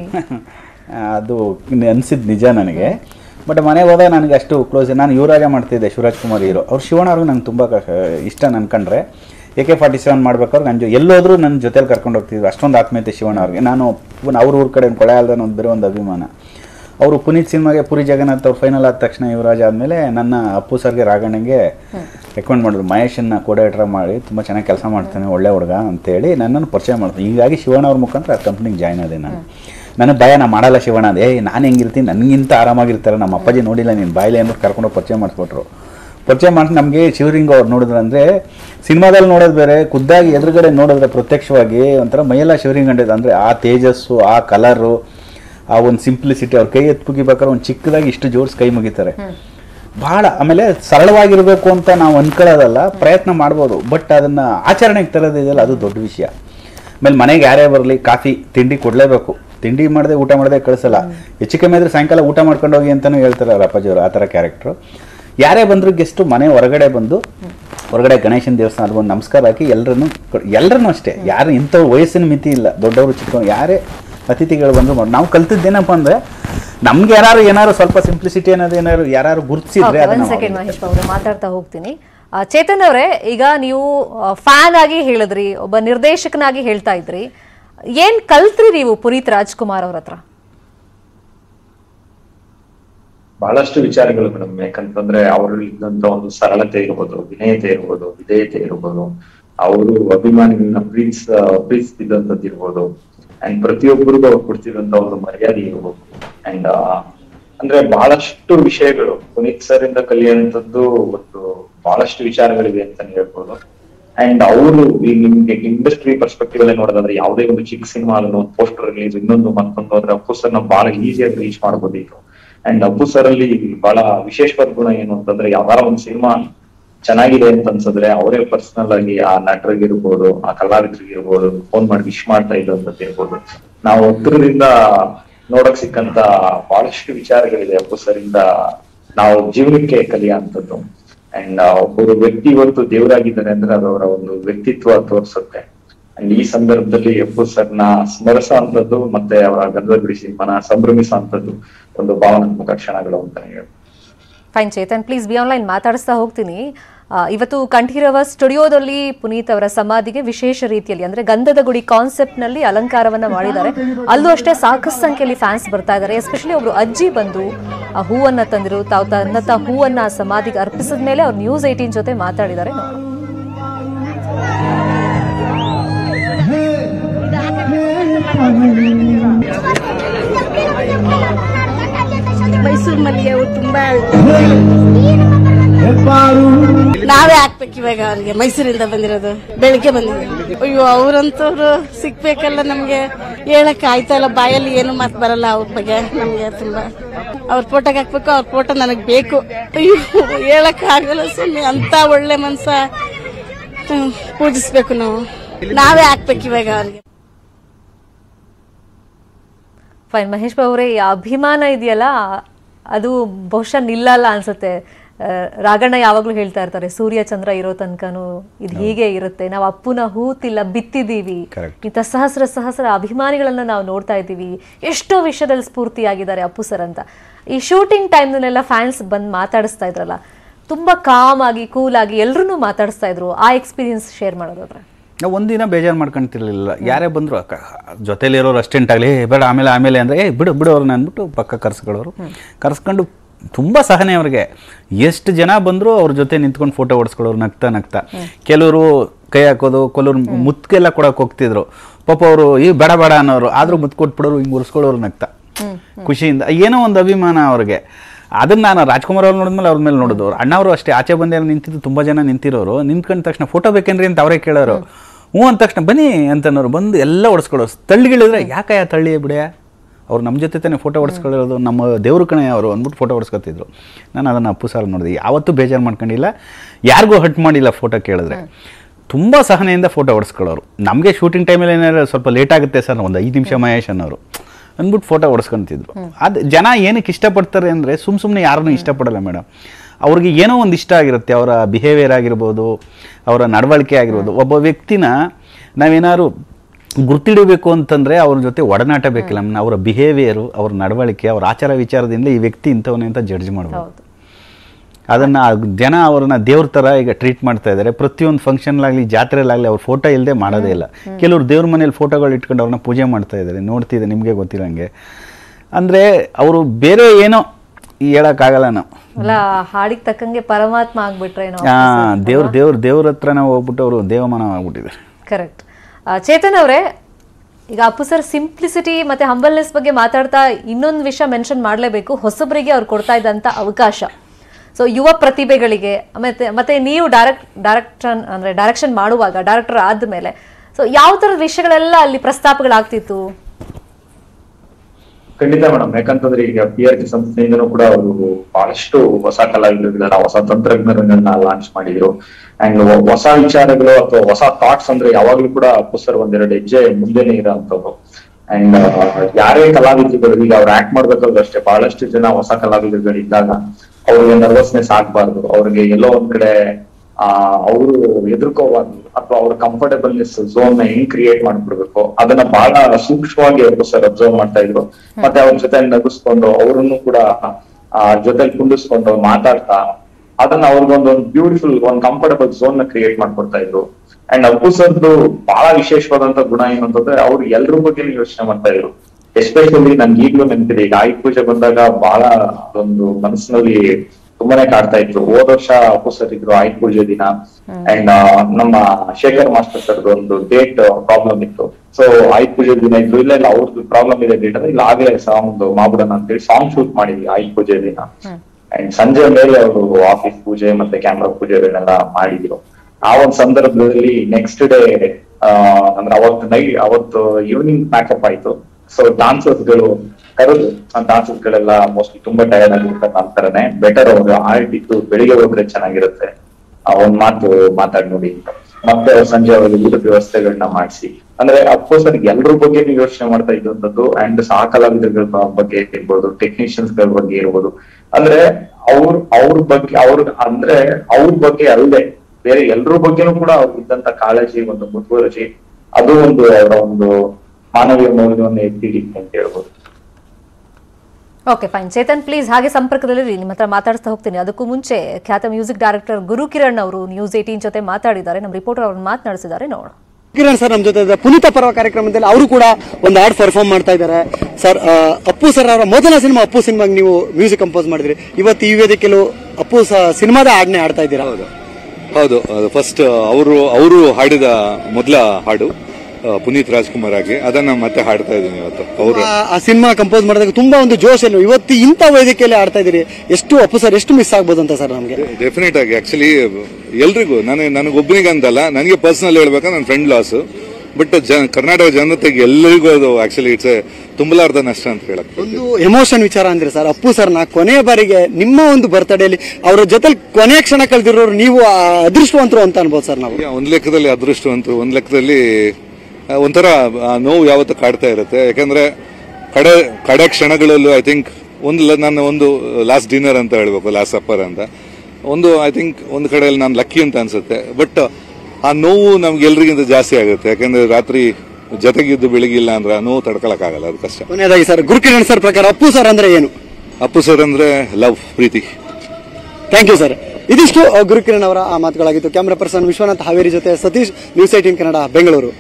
Speaker 3: ಅದು ಅನಿಸಿದ್ದು ನಿಜ ನನಗೆ ಬಟ್ ಮನೆಗೆ ಹೋದಾಗ ನನಗೆ ಅಷ್ಟು ಕ್ಲೋಸ್ ನಾನು ಯುವರಾಜ ಮಾಡ್ತಿದ್ದೆ ಶಿವರಾಜ್ ಕುಮಾರ್ ಹೀರೋ ಅವ್ರು ಶಿವಣ್ಣ ಅವ್ರಿಗೆ ನಂಗೆ ತುಂಬ ಇಷ್ಟ ನನ್ಕಂಡ್ರೆ ಎ ಕೆ ಫಾರ್ಟಿ ಸೆವೆನ್ ಮಾಡ್ಬೇಕಾದ್ರೆ ನನ್ನ ಜೊ ಎಲ್ಲೋದ್ರೂ ನನ್ನ ಜೊತೆಲಿ ಕರ್ಕೊಂಡು ಹೋಗ್ತಿದ್ರು ಅಷ್ಟೊಂದು ಆತ್ಮೀಯತೆ ಶಿವಣ್ಣ ಅವ್ರಿಗೆ ನಾನು ಪುನಃ ಅವ್ರ ಊರ ಕಡೆ ಒಂದು ಕೊಳೆ ಅಲ್ದ ಒಂದು ಬೇರೆ ಒಂದು ಅಭಿಮಾನ ಅವರು ಪುನೀತ್ ಸಿನಿಮಾಗೆ ಪುರಿ ಜಗನ್ನಾಥ್ ಅವ್ರು ಫೈನಲ್ ಆದ ತಕ್ಷಣ ಯುವರಾಜ್ ಆದಮೇಲೆ ನನ್ನ ಅಪ್ಪು ಸರ್ಗೆ ರಾಘಣ್ಣಂಗೆ ರೆಕಮೆಂಡ್ ಮಾಡಿದ್ರು ಮಹೇಶನ್ನ ಕೋಡೇಟ್ರ ಮಾಡಿ ತುಂಬ ಚೆನ್ನಾಗಿ ಕೆಲಸ ಮಾಡ್ತಾನೆ ಒಳ್ಳೆ ಹುಡುಗ ಅಂತೇಳಿ ನನ್ನನ್ನು ಪರಿಚಯ ಮಾಡ್ತಾರೆ ಹೀಗಾಗಿ ಶಿವಣ್ಣ ಅವ್ರ ಮುಖಾಂತರ ಆ ಕಂಪ್ನಿಗೆ ಜಾಯ್ನ್ ಆದೆ ನಾನು ನನಗೆ ಭಯ ನಾ ಮಾಡಲ್ಲ ಶಿವಣ್ಣ ಅದೇ ನಾನು ಹೆಂಗಿರ್ತೀನಿ ನನಗಿಂತ ಆರಾಮಾಗಿರ್ತಾರೆ ನಮ್ಮ ಅಪ್ಪಾಜಿ ನೋಡಿಲ್ಲ ನೀನು ಬಾಯಿಲೆ ಅಂದ್ಬಿಟ್ಟು ಕರ್ಕೊಂಡು ಪರಿಚಯ ಮಾಡಿಸ್ಕೊಟ್ರು ಪರಿಚಯ ಮಾಡಿ ನಮಗೆ ಶಿವರಿಂಗ್ ಅವ್ರು ನೋಡಿದ್ರು ಅಂದರೆ ಸಿನಿಮಾದಲ್ಲಿ ನೋಡೋದು ಬೇರೆ ಖುದ್ದಾಗಿ ಎದುರುಗಡೆ ನೋಡಿದ್ರೆ ಪ್ರತ್ಯಕ್ಷವಾಗಿ ಒಂಥರ ಮೈಯೆಲ್ಲ ಶಿವರಿಂಗ್ ಅಂಡಿದೆ ಅಂದರೆ ಆ ತೇಜಸ್ಸು ಆ ಕಲರು ಆ ಒಂದು ಸಿಂಪ್ಲಿಸಿಟಿ ಅವ್ರ ಕೈ ಎತ್ತು ಮುಗಿಬೇಕಾದ್ರೆ ಒಂದು ಚಿಕ್ಕದಾಗಿ ಇಷ್ಟು ಜೋಡಿಸಿ ಕೈ ಮುಗಿತಾರೆ ಭಾಳ ಆಮೇಲೆ ಸರಳವಾಗಿರಬೇಕು ಅಂತ ನಾವು ಅನ್ಕೊಳ್ಳೋದಲ್ಲ ಪ್ರಯತ್ನ ಮಾಡ್ಬೋದು ಬಟ್ ಅದನ್ನು ಆಚರಣೆಗೆ ತರೋದಿದೆಯಲ್ಲ ಅದು ದೊಡ್ಡ ವಿಷಯ ಆಮೇಲೆ ಮನೆಗೆ ಯಾರೇ ಬರಲಿ ಕಾಫಿ ತಿಂಡಿ ಕೊಡಲೇಬೇಕು ತಿಂಡಿ ಮಾಡದೆ ಊಟ ಮಾಡದೆ ಕಳಿಸಲ್ಲ ಹೆಚ್ಚು ಕಮ್ಮಿ ಆದರೆ ಸಾಯಂಕಾಲ ಊಟ ಮಾಡ್ಕೊಂಡು ಹೋಗಿ ಅಂತಲೂ ಹೇಳ್ತಾರೆ ಅವ್ರ ಅಪ್ಪಾಜಿಯವರು ಆ ಥರ ಕ್ಯಾರೆಕ್ಟ್ರು ಯಾರೇ ಬಂದರೂ ಗೆಸ್ಟು ಮನೆ ಹೊರಗಡೆ ಬಂದು ಹೊರಗಡೆ ಗಣೇಶನ ದೇವಸ್ಥಾನದ ಒಂದು ನಮಸ್ಕಾರ ಹಾಕಿ ಎಲ್ಲರನ್ನು ಎಲ್ಲರನ್ನೂ ಅಷ್ಟೇ ಯಾರು ಇಂಥವ್ರ ವಯಸ್ಸಿನ ಮಿತಿ ಇಲ್ಲ ದೊಡ್ಡವರು ಚಿಕ್ಕವರು ಯಾರೇ ಅತಿಥಿಗಳು ಬಂದು ಮಾಡಿ ನಾವು ಕಲ್ತಿದ್ದೇನಪ್ಪ ಅಂದರೆ ನಮ್ಗೆ ಯಾರು ಏನಾರು ಸ್ವಲ್ಪ ಸಿಂಪ್ಲಿಸಿಟಿ ಅನ್ನೋದು ಏನಾರು ಯಾರು ಗುರುತಿಸಿದ್ರೆ
Speaker 1: ಒಂದ್ ಸೆಕೆಂಡ್ ಮಹೇಶ್ ಬಾಬು ಮಾತಾಡ್ತಾ ಹೋಗ್ತೀನಿ ಆ, ಚೇತನ್ ಅವರೇ ಈಗ ನೀವು ಫ್ಯಾನ್ ಆಗಿ ಹೇಳಿದ್ರಿ ಒಬ್ಬ ನಿರ್ದೇಶಕನಾಗಿ ಹೇಳ್ತಾ ಇದ್ರಿ ಏನ್ ಕಲ್ತ್ರಿ ನೀವು ಪುನೀತ್ ರಾಜ್ಕುಮಾರ್ ಅವ್ರ ಹತ್ರ
Speaker 2: ಬಹಳಷ್ಟು ವಿಚಾರಗಳು ಮೇಡಮ್ ಯಾಕಂತಂದ್ರೆ ಅವರಲ್ಲಿದ್ದಂತ ಒಂದು ಸರಳತೆ ಇರ್ಬೋದು ವಿನಯತೆ ಇರ್ಬೋದು ವಿಧೇಯತೆ ಇರ್ಬೋದು ಅವರು ಅಭಿಮಾನಿಗಳನ್ನ ಪ್ರೀತಿಸ ಪ್ರೀತಿಸ್ತಿದ್ದಂಥದ್ದು ಇರ್ಬೋದು ಅಂಡ್ ಪ್ರತಿಯೊಬ್ಬರಿಗೂ ಅವ್ರು ಕೊಡ್ತಿರುವಂತ ಒಂದು ಮರ್ಯಾದೆ ಇರ್ಬೋದು ಅಂಡ್ ಅಂದ್ರೆ ಬಹಳಷ್ಟು ವಿಷಯಗಳು ಪುನೀತ್ ಸರ್ ಇಂದ ಕಲಿಯುವಂತದ್ದು ಒಂದು ಬಹಳಷ್ಟು ವಿಚಾರಗಳಿವೆ ಅಂತಾನೆ ಹೇಳ್ಬೋದು ಅಂಡ್ ಅವರು ಈ ನಿಮ್ಗೆ ಇಂಡಸ್ಟ್ರಿ ಪರ್ಸ್ಪೆಕ್ಟಿವ್ ಅಲ್ಲಿ ನೋಡೋದಾದ್ರೆ ಯಾವುದೇ ಒಂದು ಚಿಕ್ಕ ಸಿನಿಮಾ ಒಂದು ಪೋಸ್ಟರ್ ರಿಲೀಸ್ ಇನ್ನೊಂದು ಮತ್ತೊಂದು ಆದ್ರೆ ಅಪ್ಪು ಸರ್ ನ ಬಹಳ ಈಸಿಯಾಗಿ ರೀಚ್ ಮಾಡ್ಬೋದಿತ್ತು ಅಂಡ್ ಅಪ್ಪು ಸರ್ ಅಲ್ಲಿ ಬಹಳ ವಿಶೇಷವಾದ ಗುಣ ಏನು ಅಂತಂದ್ರೆ ಯಾವ್ದಾರ ಒಂದು ಸಿನಿಮಾ ಚೆನ್ನಾಗಿದೆ ಅಂತ ಅನ್ಸಿದ್ರೆ ಅವರೇ ಪರ್ಸನಲ್ ಆಗಿ ಆ ನಟರಿಗಿರ್ಬೋದು ಆ ಕಲಾವಿದರಿಗಿರ್ಬೋದು ಫೋನ್ ಮಾಡಿ ವಿಶ್ ಮಾಡ್ತಾ ಇದ್ದಂಥದ್ದು ಇರ್ಬೋದು ನಾವು ಹತ್ತಿರದಿಂದ ನೋಡಕ್ ಸಿಕ್ಕಂತ ಬಹಳಷ್ಟು ವಿಚಾರಗಳಿದೆ ಅಪ್ಪು ಸರ್ ಇಂದ ನಾವು ಜೀವನಕ್ಕೆ ಕಲಿಯುವಂಥದ್ದು ಅಂಡ್ ಒಬ್ಬರು ವ್ಯಕ್ತಿ ಇವತ್ತು ದೇವರಾಗಿದ್ದಾರೆ ಅಂದ್ರೆ ಅದು ಅವರ ಒಂದು ವ್ಯಕ್ತಿತ್ವ ತೋರಿಸುತ್ತೆ ಅಂಡ್ ಈ ಸಂದರ್ಭದಲ್ಲಿ ಅಪ್ಪು ಸರ್ನ ಸ್ಮರಿಸೋ ಅಂತದ್ದು ಮತ್ತೆ ಅವರ ಗಂಧದ ಬಿಡಿಸಿ ಮನ ಸಂಭ್ರಮಿಸೋ ಅಂತದ್ದು ಒಂದು ಭಾವನಾತ್ಮಕ ಕ್ಷಣಗಳು ಅಂತಾನೆ ಹೇಳ್ಬೋದು
Speaker 1: fine Chetan please be online ಮಾತಾಡಿಸ್ತಾ ಹೋಗ್ತೀನಿ ಆ, ಇವತ್ತು ಕಂಠೀರವ ಸ್ಟುಡಿಯೋದಲ್ಲಿ ಪುನೀತ್ ಅವರ ಸಮಾಧಿಗೆ ವಿಶೇಷ ರೀತಿಯಲ್ಲಿ ಅಂದ್ರೆ ಗಂಧದ ಗುಡಿ ಕಾನ್ಸೆಪ್ಟ್ ನಲ್ಲಿ ಅಲಂಕಾರವನ್ನ ಮಾಡಿದ್ದಾರೆ ಅಲ್ಲೂ ಅಷ್ಟೇ ಸಾಕಷ್ಟು ಸಂಖ್ಯೆಯಲ್ಲಿ ಫ್ಯಾನ್ಸ್ ಬರ್ತಾ ಇದ್ದಾರೆ ಎಸ್ಪೆಷಲಿ ಒಬ್ರು ಅಜ್ಜಿ ಬಂದು ಆ ಹೂವನ್ನ ತಂದಿರು ತಾವು ತನ್ನ ಹೂವನ್ನ ಆ ಸಮಾಧಿಗೆ ಅರ್ಪಿಸಿದ ಮೇಲೆ ಅವ್ರು ನ್ಯೂಸ್ ಏಟೀನ್ ಜೊತೆ ಮಾತಾಡಿದ್ದಾರೆ ನೋಡೋಣ.
Speaker 9: ಮೈಸೂರು ಮಲ್ಲಿಗೆ ಹೂ ತುಂಬಾ ನಾವೇ ಹಾಕ್ಬೇಕು ಇವಾಗ ಅವ್ರಿಗೆ ಮೈಸೂರಿಂದ ಬಂದಿರೋದು ಬೆಳಿಗ್ಗೆ ಬಂದಿದೆ ಅಯ್ಯೋ ಅವ್ರಂತವ್ರು ಸಿಗ್ಬೇಕಲ್ಲ ನಮ್ಗೆ ಹೇಳಕ್ ಆಯ್ತಾ ಇಲ್ಲ ಬಾಯಲ್ಲಿ ಏನು ಮಾತು ಬರಲ್ಲ ಅವ್ರ ಬಗ್ಗೆ ನಮ್ಗೆ ತುಂಬಾ ಅವ್ರ ಫೋಟೋಗೆ ಹಾಕ್ಬೇಕು ಅವ್ರ ಫೋಟೋ ನನಗ್ ಬೇಕು ಅಯ್ಯೋ ಹೇಳಕ್ ಆಗಲ್ಲ ಸುಮ್ಮನೆ ಅಂತ ಒಳ್ಳೆ ಮನ್ಸ ಹ್ಮ್, ಪೂಜಿಸ್ಬೇಕು ನಾವು ನಾವೇ ಹಾಕ್ಬೇಕು ಇವಾಗ ಅವ್ರಿಗೆ
Speaker 1: ಫೈನ್ ಮಹೇಶ್ ಬಾಬು ಅವರೇ ಈ ಅಭಿಮಾನ ಇದೆಯಲ್ಲ ಅದು ಬಹುಶಃ ನಿಲ್ಲಲ್ಲ ಅನ್ಸುತ್ತೆ ಆ, ರಾಗಣ್ಣ ಯಾವಾಗ್ಲೂ ಹೇಳ್ತಾ ಇರ್ತಾರೆ ಸೂರ್ಯ ಚಂದ್ರ ಇರೋ ತನಕನೂ ಇದು ಹೀಗೆ ಇರುತ್ತೆ ನಾವು ಅಪ್ಪುನ ಹೂತಿಲ್ಲ ಬಿತ್ತಿದೀವಿ
Speaker 3: Correct.
Speaker 1: ಇಂಥ ಸಹಸ್ರ ಸಹಸ್ರ ಅಭಿಮಾನಿಗಳನ್ನ ನಾವು ನೋಡ್ತಾ ಇದ್ದೀವಿ ಎಷ್ಟೋ ವಿಷಯದಲ್ಲಿ ಸ್ಫೂರ್ತಿಯಾಗಿದ್ದಾರೆ ಅಪ್ಪು ಸರ್ ಅಂತ ಈ ಶೂಟಿಂಗ್ ಟೈಮ್ನಲ್ಲೆಲ್ಲ ಫ್ಯಾನ್ಸ್ ಬಂದು ಮಾತಾಡಿಸ್ತಾ ಇದ್ರಲ್ಲ ತುಂಬಾ ಕಾಮ್ ಆಗಿ ಕೂಲ್ ಆಗಿ ಎಲ್ರೂ ಮಾತಾಡಿಸ್ತಾ ಇದ್ರು ಆ ಎಕ್ಸ್ಪೀರಿಯನ್ಸ್ ಶೇರ್ ಮಾಡೋದಾದ್ರೆ
Speaker 3: ನಾವು ಒಂದಿನ ಬೇಜಾರು ಮಾಡ್ಕೊಂತಿರ್ಲಿಲ್ಲ ಯಾರೇ ಬಂದ್ರು ಅಕ್ಕ ಜೊತೆಲಿರೋರು ಅಷ್ಟೆಂಟ್ ಆಗಲಿ ಬೇಡ ಆಮೇಲೆ ಆಮೇಲೆ ಅಂದರೆ ಏ ಬಿಡು ಬಿಡು ಅವ್ರನ್ನ ಅಂದ್ಬಿಟ್ಟು ಪಕ್ಕ ಕರ್ಸ್ಕೊಳ್ಳೋರು ಕರ್ಸ್ಕೊಂಡು ತುಂಬ ಸಹನೆ ಅವ್ರಿಗೆ ಎಷ್ಟು ಜನ ಬಂದರೂ ಅವ್ರ ಜೊತೆ ನಿಂತ್ಕೊಂಡು ಫೋಟೋ ಹೊಡ್ಸ್ಕೊಳ್ಳೋರು ನಗ್ತಾ ನಗ್ತಾ ಕೆಲವರು ಕೈ ಹಾಕೋದು ಕೆಲವ್ರು ಮುತ್ಗೆಲ್ಲ ಕೊಡಕ್ಕೆ ಹೋಗ್ತಿದ್ರು ಪಾಪ ಅವರು ಈ ಬೇಡ ಬೇಡ ಅನ್ನೋರು ಆದರೂ ಮುತ್ತು ಕೊಟ್ಬಿಡೋರು ಹಿಂಗೆ ಉರ್ಸ್ಕೊಳ್ಳೋರು ನಗ್ತಾ ಖುಷಿಯಿಂದ ಏನೋ ಒಂದು ಅಭಿಮಾನ ಅವ್ರಿಗೆ ಅದನ್ನ ನಾನು ರಾಜ್ಕುಮಾರ್ ಅವ್ರು ನೋಡಿದ್ಮೇಲೆ ಅವ್ರ ಮೇಲೆ ನೋಡಿದ್ರು ಅಣ್ಣವರು ಅಷ್ಟೇ ಆಚೆ ಬಂದೇ ನಿಂತಿದ್ದು ತುಂಬ ಜನ ನಿಂತಿರೋರು ನಿಂತ್ಕೊಂಡ ತಕ್ಷಣ ಫೋಟೋ ಬೇಕೇನ್ರಿ ಅಂತ ಅವರೇ ಕೇಳೋರು ಹ್ಞೂ ಅಂದ ತಕ್ಷಣ ಬನ್ನಿ ಅಂತನೋರು ಬಂದು ಎಲ್ಲ ಹೊಡ್ಸ್ಕೊಳ್ಳೋರು ತಳ್ಳಿಗಳಿದ್ರೆ ಯಾಕಯ್ಯ ತಳ್ಳಿ ಬಿಡೆ ಅವ್ರು ನಮ್ಮ ಜೊತೆ ತಾನೇ ಫೋಟೋ ಹೊಡ್ಸ್ಕೊಳ್ಳೋದು ನಮ್ಮ ದೇವ್ರ ಕಣೆ ಅವರು ಅಂದ್ಬಿಟ್ಟು ಫೋಟೋ ಹೊಡ್ಸ್ಕೊತಿದ್ರು ನಾನು ಅದನ್ನು ಅಪ್ಪು ಸಾಲ ನೋಡಿದೆ ಯಾವತ್ತೂ ಬೇಜಾರು ಮಾಡ್ಕೊಂಡಿಲ್ಲ ಯಾರಿಗೂ ಹಟ್ ಮಾಡಿಲ್ಲ ಫೋಟೋ ಕೇಳಿದ್ರೆ ತುಂಬ ಸಹನೆಯಿಂದ ಫೋಟೋ ಹೊಡ್ಸ್ಕೊಳ್ಳೋರು ನಮಗೆ ಶೂಟಿಂಗ್ ಟೈಮಲ್ಲಿ ಏನಾದ್ರು ಸ್ವಲ್ಪ ಲೇಟ್ ಆಗುತ್ತೆ ಸರ್ ಒಂದು ಐದು ನಿಮಿಷ ಮಹೇಶ್ ಅನ್ನೋರು ಅಂದ್ಬಿಟ್ಟು ಫೋಟೋ ಹೊಡ್ಸ್ಕೊಂತಿದ್ರು ಅದು ಜನ ಏನಕ್ಕೆ ಇಷ್ಟಪಡ್ತಾರೆ ಅಂದರೆ ಸುಮ್ಮ ಸುಮ್ಮನೆ ಯಾರನ್ನೂ ಇಷ್ಟಪಡಲ್ಲ ಮೇಡಮ್ ಅವ್ರಿಗೆ ಏನೋ ಒಂದು ಇಷ್ಟ ಆಗಿರುತ್ತೆ ಅವರ ಬಿಹೇವಿಯರ್ ಆಗಿರ್ಬೋದು ಅವರ ನಡವಳಿಕೆ ಆಗಿರ್ಬೋದು ಒಬ್ಬ ವ್ಯಕ್ತಿನ ನಾವೇನಾದ್ರು ಗುರ್ತಿಡಬೇಕು ಅಂತಂದರೆ ಅವ್ರ ಜೊತೆ ಒಡನಾಟ ಬೇಕಿಲ್ಲ ನಮ್ಮನ್ನ ಅವರ ಬಿಹೇವಿಯರು ಅವ್ರ ನಡವಳಿಕೆ ಅವ್ರ ಆಚಾರ ವಿಚಾರದಿಂದ ಈ ವ್ಯಕ್ತಿ ಇಂಥವನೇ ಅಂತ ಜಡ್ಜ್ ಮಾಡ್ಬೋದು
Speaker 1: ಹೌದು
Speaker 3: ಅದನ್ನು ಜನ ಅವ್ರನ್ನ ದೇವ್ರ ಥರ ಈಗ ಟ್ರೀಟ್ ಮಾಡ್ತಾ ಇದ್ದಾರೆ ಪ್ರತಿಯೊಂದು ಫಂಕ್ಷನ್ಲಾಗಲಿ ಜಾತ್ರೆಲಾಗಲಿ ಅವ್ರ ಫೋಟೋ ಇಲ್ಲದೆ ಮಾಡೋದೇ ಇಲ್ಲ ಕೆಲವ್ರು ದೇವ್ರ ಮನೇಲಿ ಫೋಟೋಗಳು ಇಟ್ಕೊಂಡು ಅವ್ರನ್ನ ಪೂಜೆ ಮಾಡ್ತಾ ಇದ್ದಾರೆ ನೋಡ್ತಿದ್ದೆ ನಿಮಗೆ ಗೊತ್ತಿರಂಗೆ ಅಂದರೆ ಅವರು ಬೇರೆ ಏನೋ ಹೇಳೋಕ್ಕಾಗಲ್ಲ ನಾವು
Speaker 1: ಅಲ್ಲ ಹಾಡಿಗೆ ತಕ್ಕಂಗೆ ಪರಮಾತ್ಮ ಆಗ್ಬಿಟ್ರೆ
Speaker 3: ಹಾಂ ದೇವ್ರ ದೇವ್ರ ದೇವ್ರ ಹತ್ರ ನಾವು ಹೋಗ್ಬಿಟ್ಟು ಅವರು ದೇವಮಾನ ಆಗ್ಬಿಟ್ಟಿದ್ದಾರೆ
Speaker 1: ಕರೆಕ್ಟ್ ಚೇತನ್ ಅವರೇ ಈಗ ಅಪ್ಪು ಸರ್ ಸಿಂಪ್ಲಿಸಿಟಿ ಮತ್ತೆ ಹಂಬಲ್ನೆಸ್ ಬಗ್ಗೆ ಮಾತಾಡ್ತಾ ಇನ್ನೊಂದು ವಿಷಯ ಮೆನ್ಷನ್ ಮಾಡಲೇಬೇಕು ಹೊಸಬರಿಗೆ ಅವ್ರು ಕೊಡ್ತಾ ಇದ್ದಂಥ ಅವಕಾಶ ಸೊ ಯುವ ಪ್ರತಿಭೆಗಳಿಗೆ ಮತ್ತೆ ಮತ್ತೆ ನೀವು ಡೈರೆಕ್ಟ್ ಡೈರೆಕ್ಷನ್ ಅಂದ್ರೆ ಡೈರೆಕ್ಷನ್ ಮಾಡುವಾಗ ಡೈರೆಕ್ಟರ್ ಆದ್ಮೇಲೆ ಸೊ ಯಾವ ಥರದ ವಿಷಯಗಳೆಲ್ಲ ಅಲ್ಲಿ ಪ್ರಸ್ತಾಪಗಳಾಗ್ತಿತ್ತು
Speaker 2: ಖಂಡಿತ ಮೇಡಮ್ ಯಾಕಂತಂದ್ರೆ ಈಗ ಪಿ ಆರ್ ಟಿ ಸಂಸ್ಥೆಯಿಂದನೂ ಕೂಡ ಅವರು ಬಹಳಷ್ಟು ಹೊಸ ಕಲಾವಿದರಿದ್ದಾರೆ ಹೊಸ ತಂತ್ರಜ್ಞರನ್ನ ಲಾಂಚ್ ಮಾಡಿದ್ರು ಅಂಡ್ ಹೊಸ ವಿಚಾರಗಳು ಅಥವಾ ಹೊಸ ಥಾಟ್ಸ್ ಅಂದ್ರೆ ಯಾವಾಗ್ಲೂ ಕೂಡ ಅಪ್ಪು ಸರ್ ಒಂದೆರಡು ಹೆಜ್ಜೆ ಮುಂದೆನೆ ಇರೋಂಥವ್ರು ಅಂಡ್ ಯಾರೇ ಕಲಾವಿದರುಗಳು ಈಗ ಅವ್ರು ಆಕ್ಟ್ ಮಾಡ್ಬೇಕಾದ್ರು ಅಷ್ಟೇ ಬಹಳಷ್ಟು ಜನ ಹೊಸ ಕಲಾವಿದರುಗಳಿದ್ದಾಗ ಅವ್ರಿಗೆ ನರ್ವಸ್ನೆಸ್ ಆಗ್ಬಾರ್ದು ಅವ್ರಿಗೆ ಎಲ್ಲೋ ಒಂದ್ ಕಡೆ ಆ ಅವರು ಎದುರ್ಕೋಬಾರ್ದು ಅಥವಾ ಅವ್ರ ಕಂಫರ್ಟಬಲ್ನೆಸ್ ಝೋನ್ ನ ಹೆಂಗ್ ಕ್ರಿಯೇಟ್ ಮಾಡ್ಬಿಡ್ಬೇಕು ಅದನ್ನ ಬಹಳ ಸೂಕ್ಷ್ಮವಾಗಿ ಅವರು ಸರ್ ಅಬ್ಸರ್ವ್ ಮಾಡ್ತಾ ಇದ್ರು ಮತ್ತೆ ಅವ್ರ ಜೊತೆ ನಗಿಸ್ಕೊಂಡು ಅವರನ್ನು ಕೂಡ ಆ ಜೊತೆಲಿ ಕುಂಡಿಸ್ಕೊಂಡು ಮಾತಾಡ್ತಾ ಅದನ್ನ ಅವ್ರಿಗೊಂದು ಒಂದು ಬ್ಯೂಟಿಫುಲ್ ಒಂದು ಕಂಫರ್ಟಬಲ್ ಝೋನ್ ನ ಕ್ರಿಯೇಟ್ ಮಾಡ್ಕೊಡ್ತಾ ಇದ್ರು ಅಂಡ್ ಅಪ್ಪು ಸರ್ದು ಬಹಳ ವಿಶೇಷವಾದಂತ ಗುಣ ಏನು ಅಂತಂದ್ರೆ ಅವ್ರು ಎಲ್ರ ಬಗ್ಗೆ ಯೋಚನೆ ಮಾಡ್ತಾ ಇದ್ರು ಎಸ್ಪೆಷಲಿ ನನ್ಗೆ ಈಗ್ಲೂ ನೆನಪಿದೆ ಈಗ ಆಯುಧ ಪೂಜೆ ಬಂದಾಗ ಬಹಳ ಒಂದು ಮನಸ್ಸಿನಲ್ಲಿ ತುಂಬಾನೇ ಕಾಡ್ತಾ ಇತ್ತು ಹೋದ ವರ್ಷ ಅಪ್ಪು ಸರ್ ಇದ್ರು ಆಯುಧ ಪೂಜೆ ದಿನ ಅಂಡ್ ನಮ್ಮ ಶೇಖರ್ ಮಾಸ್ಟರ್ ಸರ್ ಒಂದು ಡೇಟ್ ಪ್ರಾಬ್ಲಮ್ ಇತ್ತು ಸೊ ಆಯುಧ ಪೂಜೆ ದಿನ ಇದ್ರು ಇಲ್ಲ ಇಲ್ಲ ಅವ್ರದ್ದು ಪ್ರಾಬ್ಲಮ್ ಇದೆ ಡೇಟ್ ಅಂದ್ರೆ ಇಲ್ಲ ಆಗ್ಲೇ ಸಾಂಗ್ ಮಾಡ್ಬಿಡೋಣ ಅಂತೇಳಿ ಸಾಂಗ್ ಶೂಟ್ ಮಾಡಿದ್ವಿ ಆಯುಧ ಪೂಜೆ ದಿನ ಅಂಡ್ ಸಂಜೆ ಮೇಲೆ ಅವರು ಆಫೀಸ್ ಪೂಜೆ ಮತ್ತೆ ಕ್ಯಾಮ್ರಾ ಪೂಜೆಗಳನ್ನೆಲ್ಲ ಮಾಡಿದ್ರು ಆ ಒಂದ್ ಸಂದರ್ಭದಲ್ಲಿ ನೆಕ್ಸ್ಟ್ ಡೇ ಅಂದ್ರೆ ಅವತ್ತು ನೈ ಅವತ್ತು ಈವ್ನಿಂಗ್ ಪ್ಯಾಕಪ್ ಆಯ್ತು ಸೊ ಡಾನ್ಸರ್ಸ್ ಗಳು ಕರೆದು ಆ ಡಾನ್ಸರ್ಸ್ ಗಳೆಲ್ಲ ಮೋಸ್ಟ್ಲಿ ತುಂಬಾ ಟಯರ್ಡ್ ಆಗಿರ್ತಾರೆ ಅಂತಾರನೆ ಬೆಟರ್ ಅವರು ಆರ್ಟ್ ಇತ್ತು ಬೆಳಿಗ್ಗೆ ಹೋದ್ರೆ ಚೆನ್ನಾಗಿರುತ್ತೆ ಆ ಒಂದ್ ಮಾತು ಮಾತಾಡಿ ನೋಡಿ ಅಂತ. ಮತ್ತೆ ಅವ್ರು ಸಂಜೆ ಅವರಿಗೆ ಊಟದ ವ್ಯವಸ್ಥೆಗಳನ್ನ ಮಾಡಿಸಿ ಅಂದ್ರೆ ಅಫ್ಕೋರ್ಸ್ ಅದಕ್ಕೆ ಎಲ್ರ ಬಗ್ಗೆ ನೀವು ಯೋಚನೆ ಮಾಡ್ತಾ ಇದ್ದಂಥದ್ದು ಅಂಡ್ ಸಹ ಕಲಾವಿದಗಳ ಬಗ್ಗೆ ಇರ್ಬೋದು ಟೆಕ್ನಿಷಿಯನ್ಸ್ ಗಳ ಬಗ್ಗೆ ಇರ್ಬೋದು ಅಂದ್ರೆ ಅವ್ರ ಅವ್ರ ಬಗ್ಗೆ ಅವ್ರ ಅಂದ್ರೆ ಅವ್ರ ಬಗ್ಗೆ ಅಲ್ಲದೆ ಬೇರೆ ಎಲ್ರ ಬಗ್ಗೆನೂ ಕೂಡ ಅವ್ರಿಗೆ ಇದ್ದಂತ ಕಾಳಜಿ ಒಂದು ಮುತುವರ್ಜಿ ಅದು ಒಂದು ಅವರ ಒಂದು ಮಾನವೀಯ ಮೌಲ್ಯವನ್ನು ಎತ್ತಿಡಿ ಅಂತ ಹೇಳ್ಬೋದು
Speaker 1: ಓಕೆ ಫೈನ್ ಚೇತನ್ ಪ್ಲೀಸ್ ಹಾಗೆ ಸಂಪರ್ಕದಲ್ಲಿ ನಿಮ್ಮ ಹತ್ರ ಮಾತಾಡಿಸ್ತಾ ಹೋಗ್ತೀನಿ ಅದಕ್ಕೂ ಮುಂಚೆ ಖ್ಯಾತ ಮ್ಯೂಸಿಕ್ ಡೈರೆಕ್ಟರ್ ಗುರು ಕಿರಣ್ ಅವರು ನ್ಯೂಸ್ ಏಟೀನ್ ಜೊತೆ ಮಾತಾಡಿದ್ದಾರೆ ನಮ್ಮ ರಿಪೋರ್ಟರ್ ಅವ್ರನ್ನ ಮಾತನಾಡಿಸಿದ್ದಾರೆ ನೋಡೋಣ
Speaker 7: ಕಿರಣ್ ಸರ್ ನಮ್ಮ ಜೊತೆ ಇದ್ದಾರೆ. ಪುನೀತ ಪರ್ವ ಕಾರ್ಯಕ್ರಮದಲ್ಲಿ ಅವರು ಕೂಡ ಒಂದು ಹಾಡ್ ಪರ್ಫಾರ್ಮ್ ಮಾಡ್ತಾ ಇದ್ದಾರೆ ಸರ್ ಆ, ಅಪ್ಪು ಸರ್ ಅವರ ಮೊದಲ ಸಿನಿಮಾ ಅಪ್ಪು ಸಿನಿಮಾಗೆ ನೀವು ಮ್ಯೂಸಿಕ್ ಕಂಪೋಸ್ ಮಾಡಿದ್ರಿ ಇವತ್ತು ಈ ವೇದಿಕೆಲು ಅಪ್ಪು ಸ- ಸಿನಿಮಾದ ಹಾಡ್ನೆ ಆಡ್ತಾ ಇದ್ದೀರಾ
Speaker 10: ಹೌದು ಫಸ್ಟ್ ಅವರು ಅವರು ಹಾಡಿದ ಮೊದಲ ಹಾಡು ಆ, ಪುನೀತ್ ರಾಜ್ಕುಮಾರ್ ಆಗಿ ಅದನ್ನ ಮತ್ತೆ ಹಾಡ್ತಾ ಇದ್ದೀನಿ ಇವತ್ತು ಅವರು
Speaker 7: ಆ- ಆ ಸಿನಿಮಾ ಕಂಪೋಸ್ ಮಾಡಿದಾಗ ತುಂಬಾ ಒಂದು ಜೋಶ್ ಏನು ಇವತ್ತು ಇಂಥ ವೇದಿಕೆಯಲ್ಲಿ ಆಡ್ತಾ ಇದ್ದೀರಿ ಎಷ್ಟು ಅಪ್ಪು ಸರ್ ಎಷ್ಟು ಮಿಸ್ ಆಗ್ಬೋದು ಅಂತ ಸರ್ ನಮಗೆ
Speaker 10: ಡೆಫಿನೆಟ್ ಆಗಿ ಆಕ್ಚುಲಿ ಎಲ್ರಿಗೂ ನನಗೆ ನನಗೊಬ್ಬನಿಗೆ ಅಂತಲ್ಲ ನನಗೆ ಪರ್ಸನಲ್ ಹೇಳ್ಬೇಕಾ ನನ್ನ ಫ್ರೆಂಡ್ ಲಾಸ್ ಬಟ್ ಕರ್ನಾಟಕ ಜನತೆಗೆ ಎಲ್ಲರಿಗೂ ಅದು ಆಕ್ಚುಲಿ ಇಟ್ಸ್ ತುಂಬಲಾರ್ದ ನಷ್ಟ ಅಂತ ಹೇಳಕ್
Speaker 7: ಒಂದು ಎಮೋಷನ್ ವಿಚಾರ ಅಂದ್ರೆ ಸರ್ ಅಪ್ಪು ಸರ್ನ ಕೊನೆಯ ಬಾರಿಗೆ ನಿಮ್ಮ ಒಂದು ಬರ್ತಡೇಲಿ ಅವರ ಜೊತೆ ಕೊನೆಯ ಕ್ಷಣ ಕಳೆದಿರೋರು ನೀವು ಆ ಅದೃಷ್ಟವಂತರು ಅಂತ ಅನ್ಬೋದು ಸರ್ ನಾವು
Speaker 10: ಯಾ, ಒಂದ್ ಲೆಕ್ಕದಲ್ಲಿ ಅದೃಷ್ಟವಂತರು ಒಂದ್ ಲೆಕ್ಕದಲ್ಲಿ ಆ, ಒಂಥರ ಆ, ನೋವು ಯಾವತ್ತೂ ಕಾಡ್ತಾ ಇರುತ್ತೆ ಯಾಕಂದ್ರೆ ಕಡೆ ಕಡೆ ಕ್ಷಣಗಳಲ್ಲೂ ಐ ಥಿಂಕ್ ಒಂದು ಲ- ನನ್ನ ಒಂದು ಲಾಸ್ಟ್ ಡಿನ್ನರ್ ಅಂತ ಹೇಳ್ಬೇಕು ಲಾಸ್ಟ್ ಸಪ್ಪರ್ ಅಂತ ಒಂದು ಐ ಥಿಂಕ್ ಒಂದು ಕಡೆಯಲ್ಲಿ ನಾನು ಲಕ್ಕಿ ಅಂತ ಅನ್ಸುತ್ತೆ ಬಟ್ ಆ ನೋವು ನಮ್ಗೆ ಎಲ್ರಿಗಿಂತ ಜಾಸ್ತಿ ಆಗುತ್ತೆ ಯಾಕಂದ್ರೆ ರಾತ್ರಿ ಜೊತೆಗಿದ್ದು ಬೆಳಗಿಲ್ಲ ಅಂದ್ರೆ ಆ ನೋವು ತಡ್ಕೊಳಕ್ಕಾಗಲ್ಲ ಅದು ಕಷ್ಟ
Speaker 7: ಕೊನೆಯದಾಗಿ ಸರ್ ಗುರುಕಿರಣ್ ಸರ್ ಪ್ರಕಾರ ಅಪ್ಪು ಸರ್ ಅಂದ್ರೆ ಏನು
Speaker 10: ಅಪ್ಪು ಸರ್ ಅಂದ್ರೆ ಲವ್ ಪ್ರೀತಿ
Speaker 7: ಥ್ಯಾಂಕ್ ಯು ಸರ್ ಇದಿಷ್ಟು ಅ, ಗುರುಕಿರಣ್ ಅವರ ಆ ಮಾತುಗಳಾಗಿತ್ತು ಕ್ಯಾಮ್ರಾ ಪರ್ಸನ್ ವಿಶ್ವನಾಥ್ ಹಾವೇರಿ ಜೊತೆ Satish news eighteen Kannada Bengaluru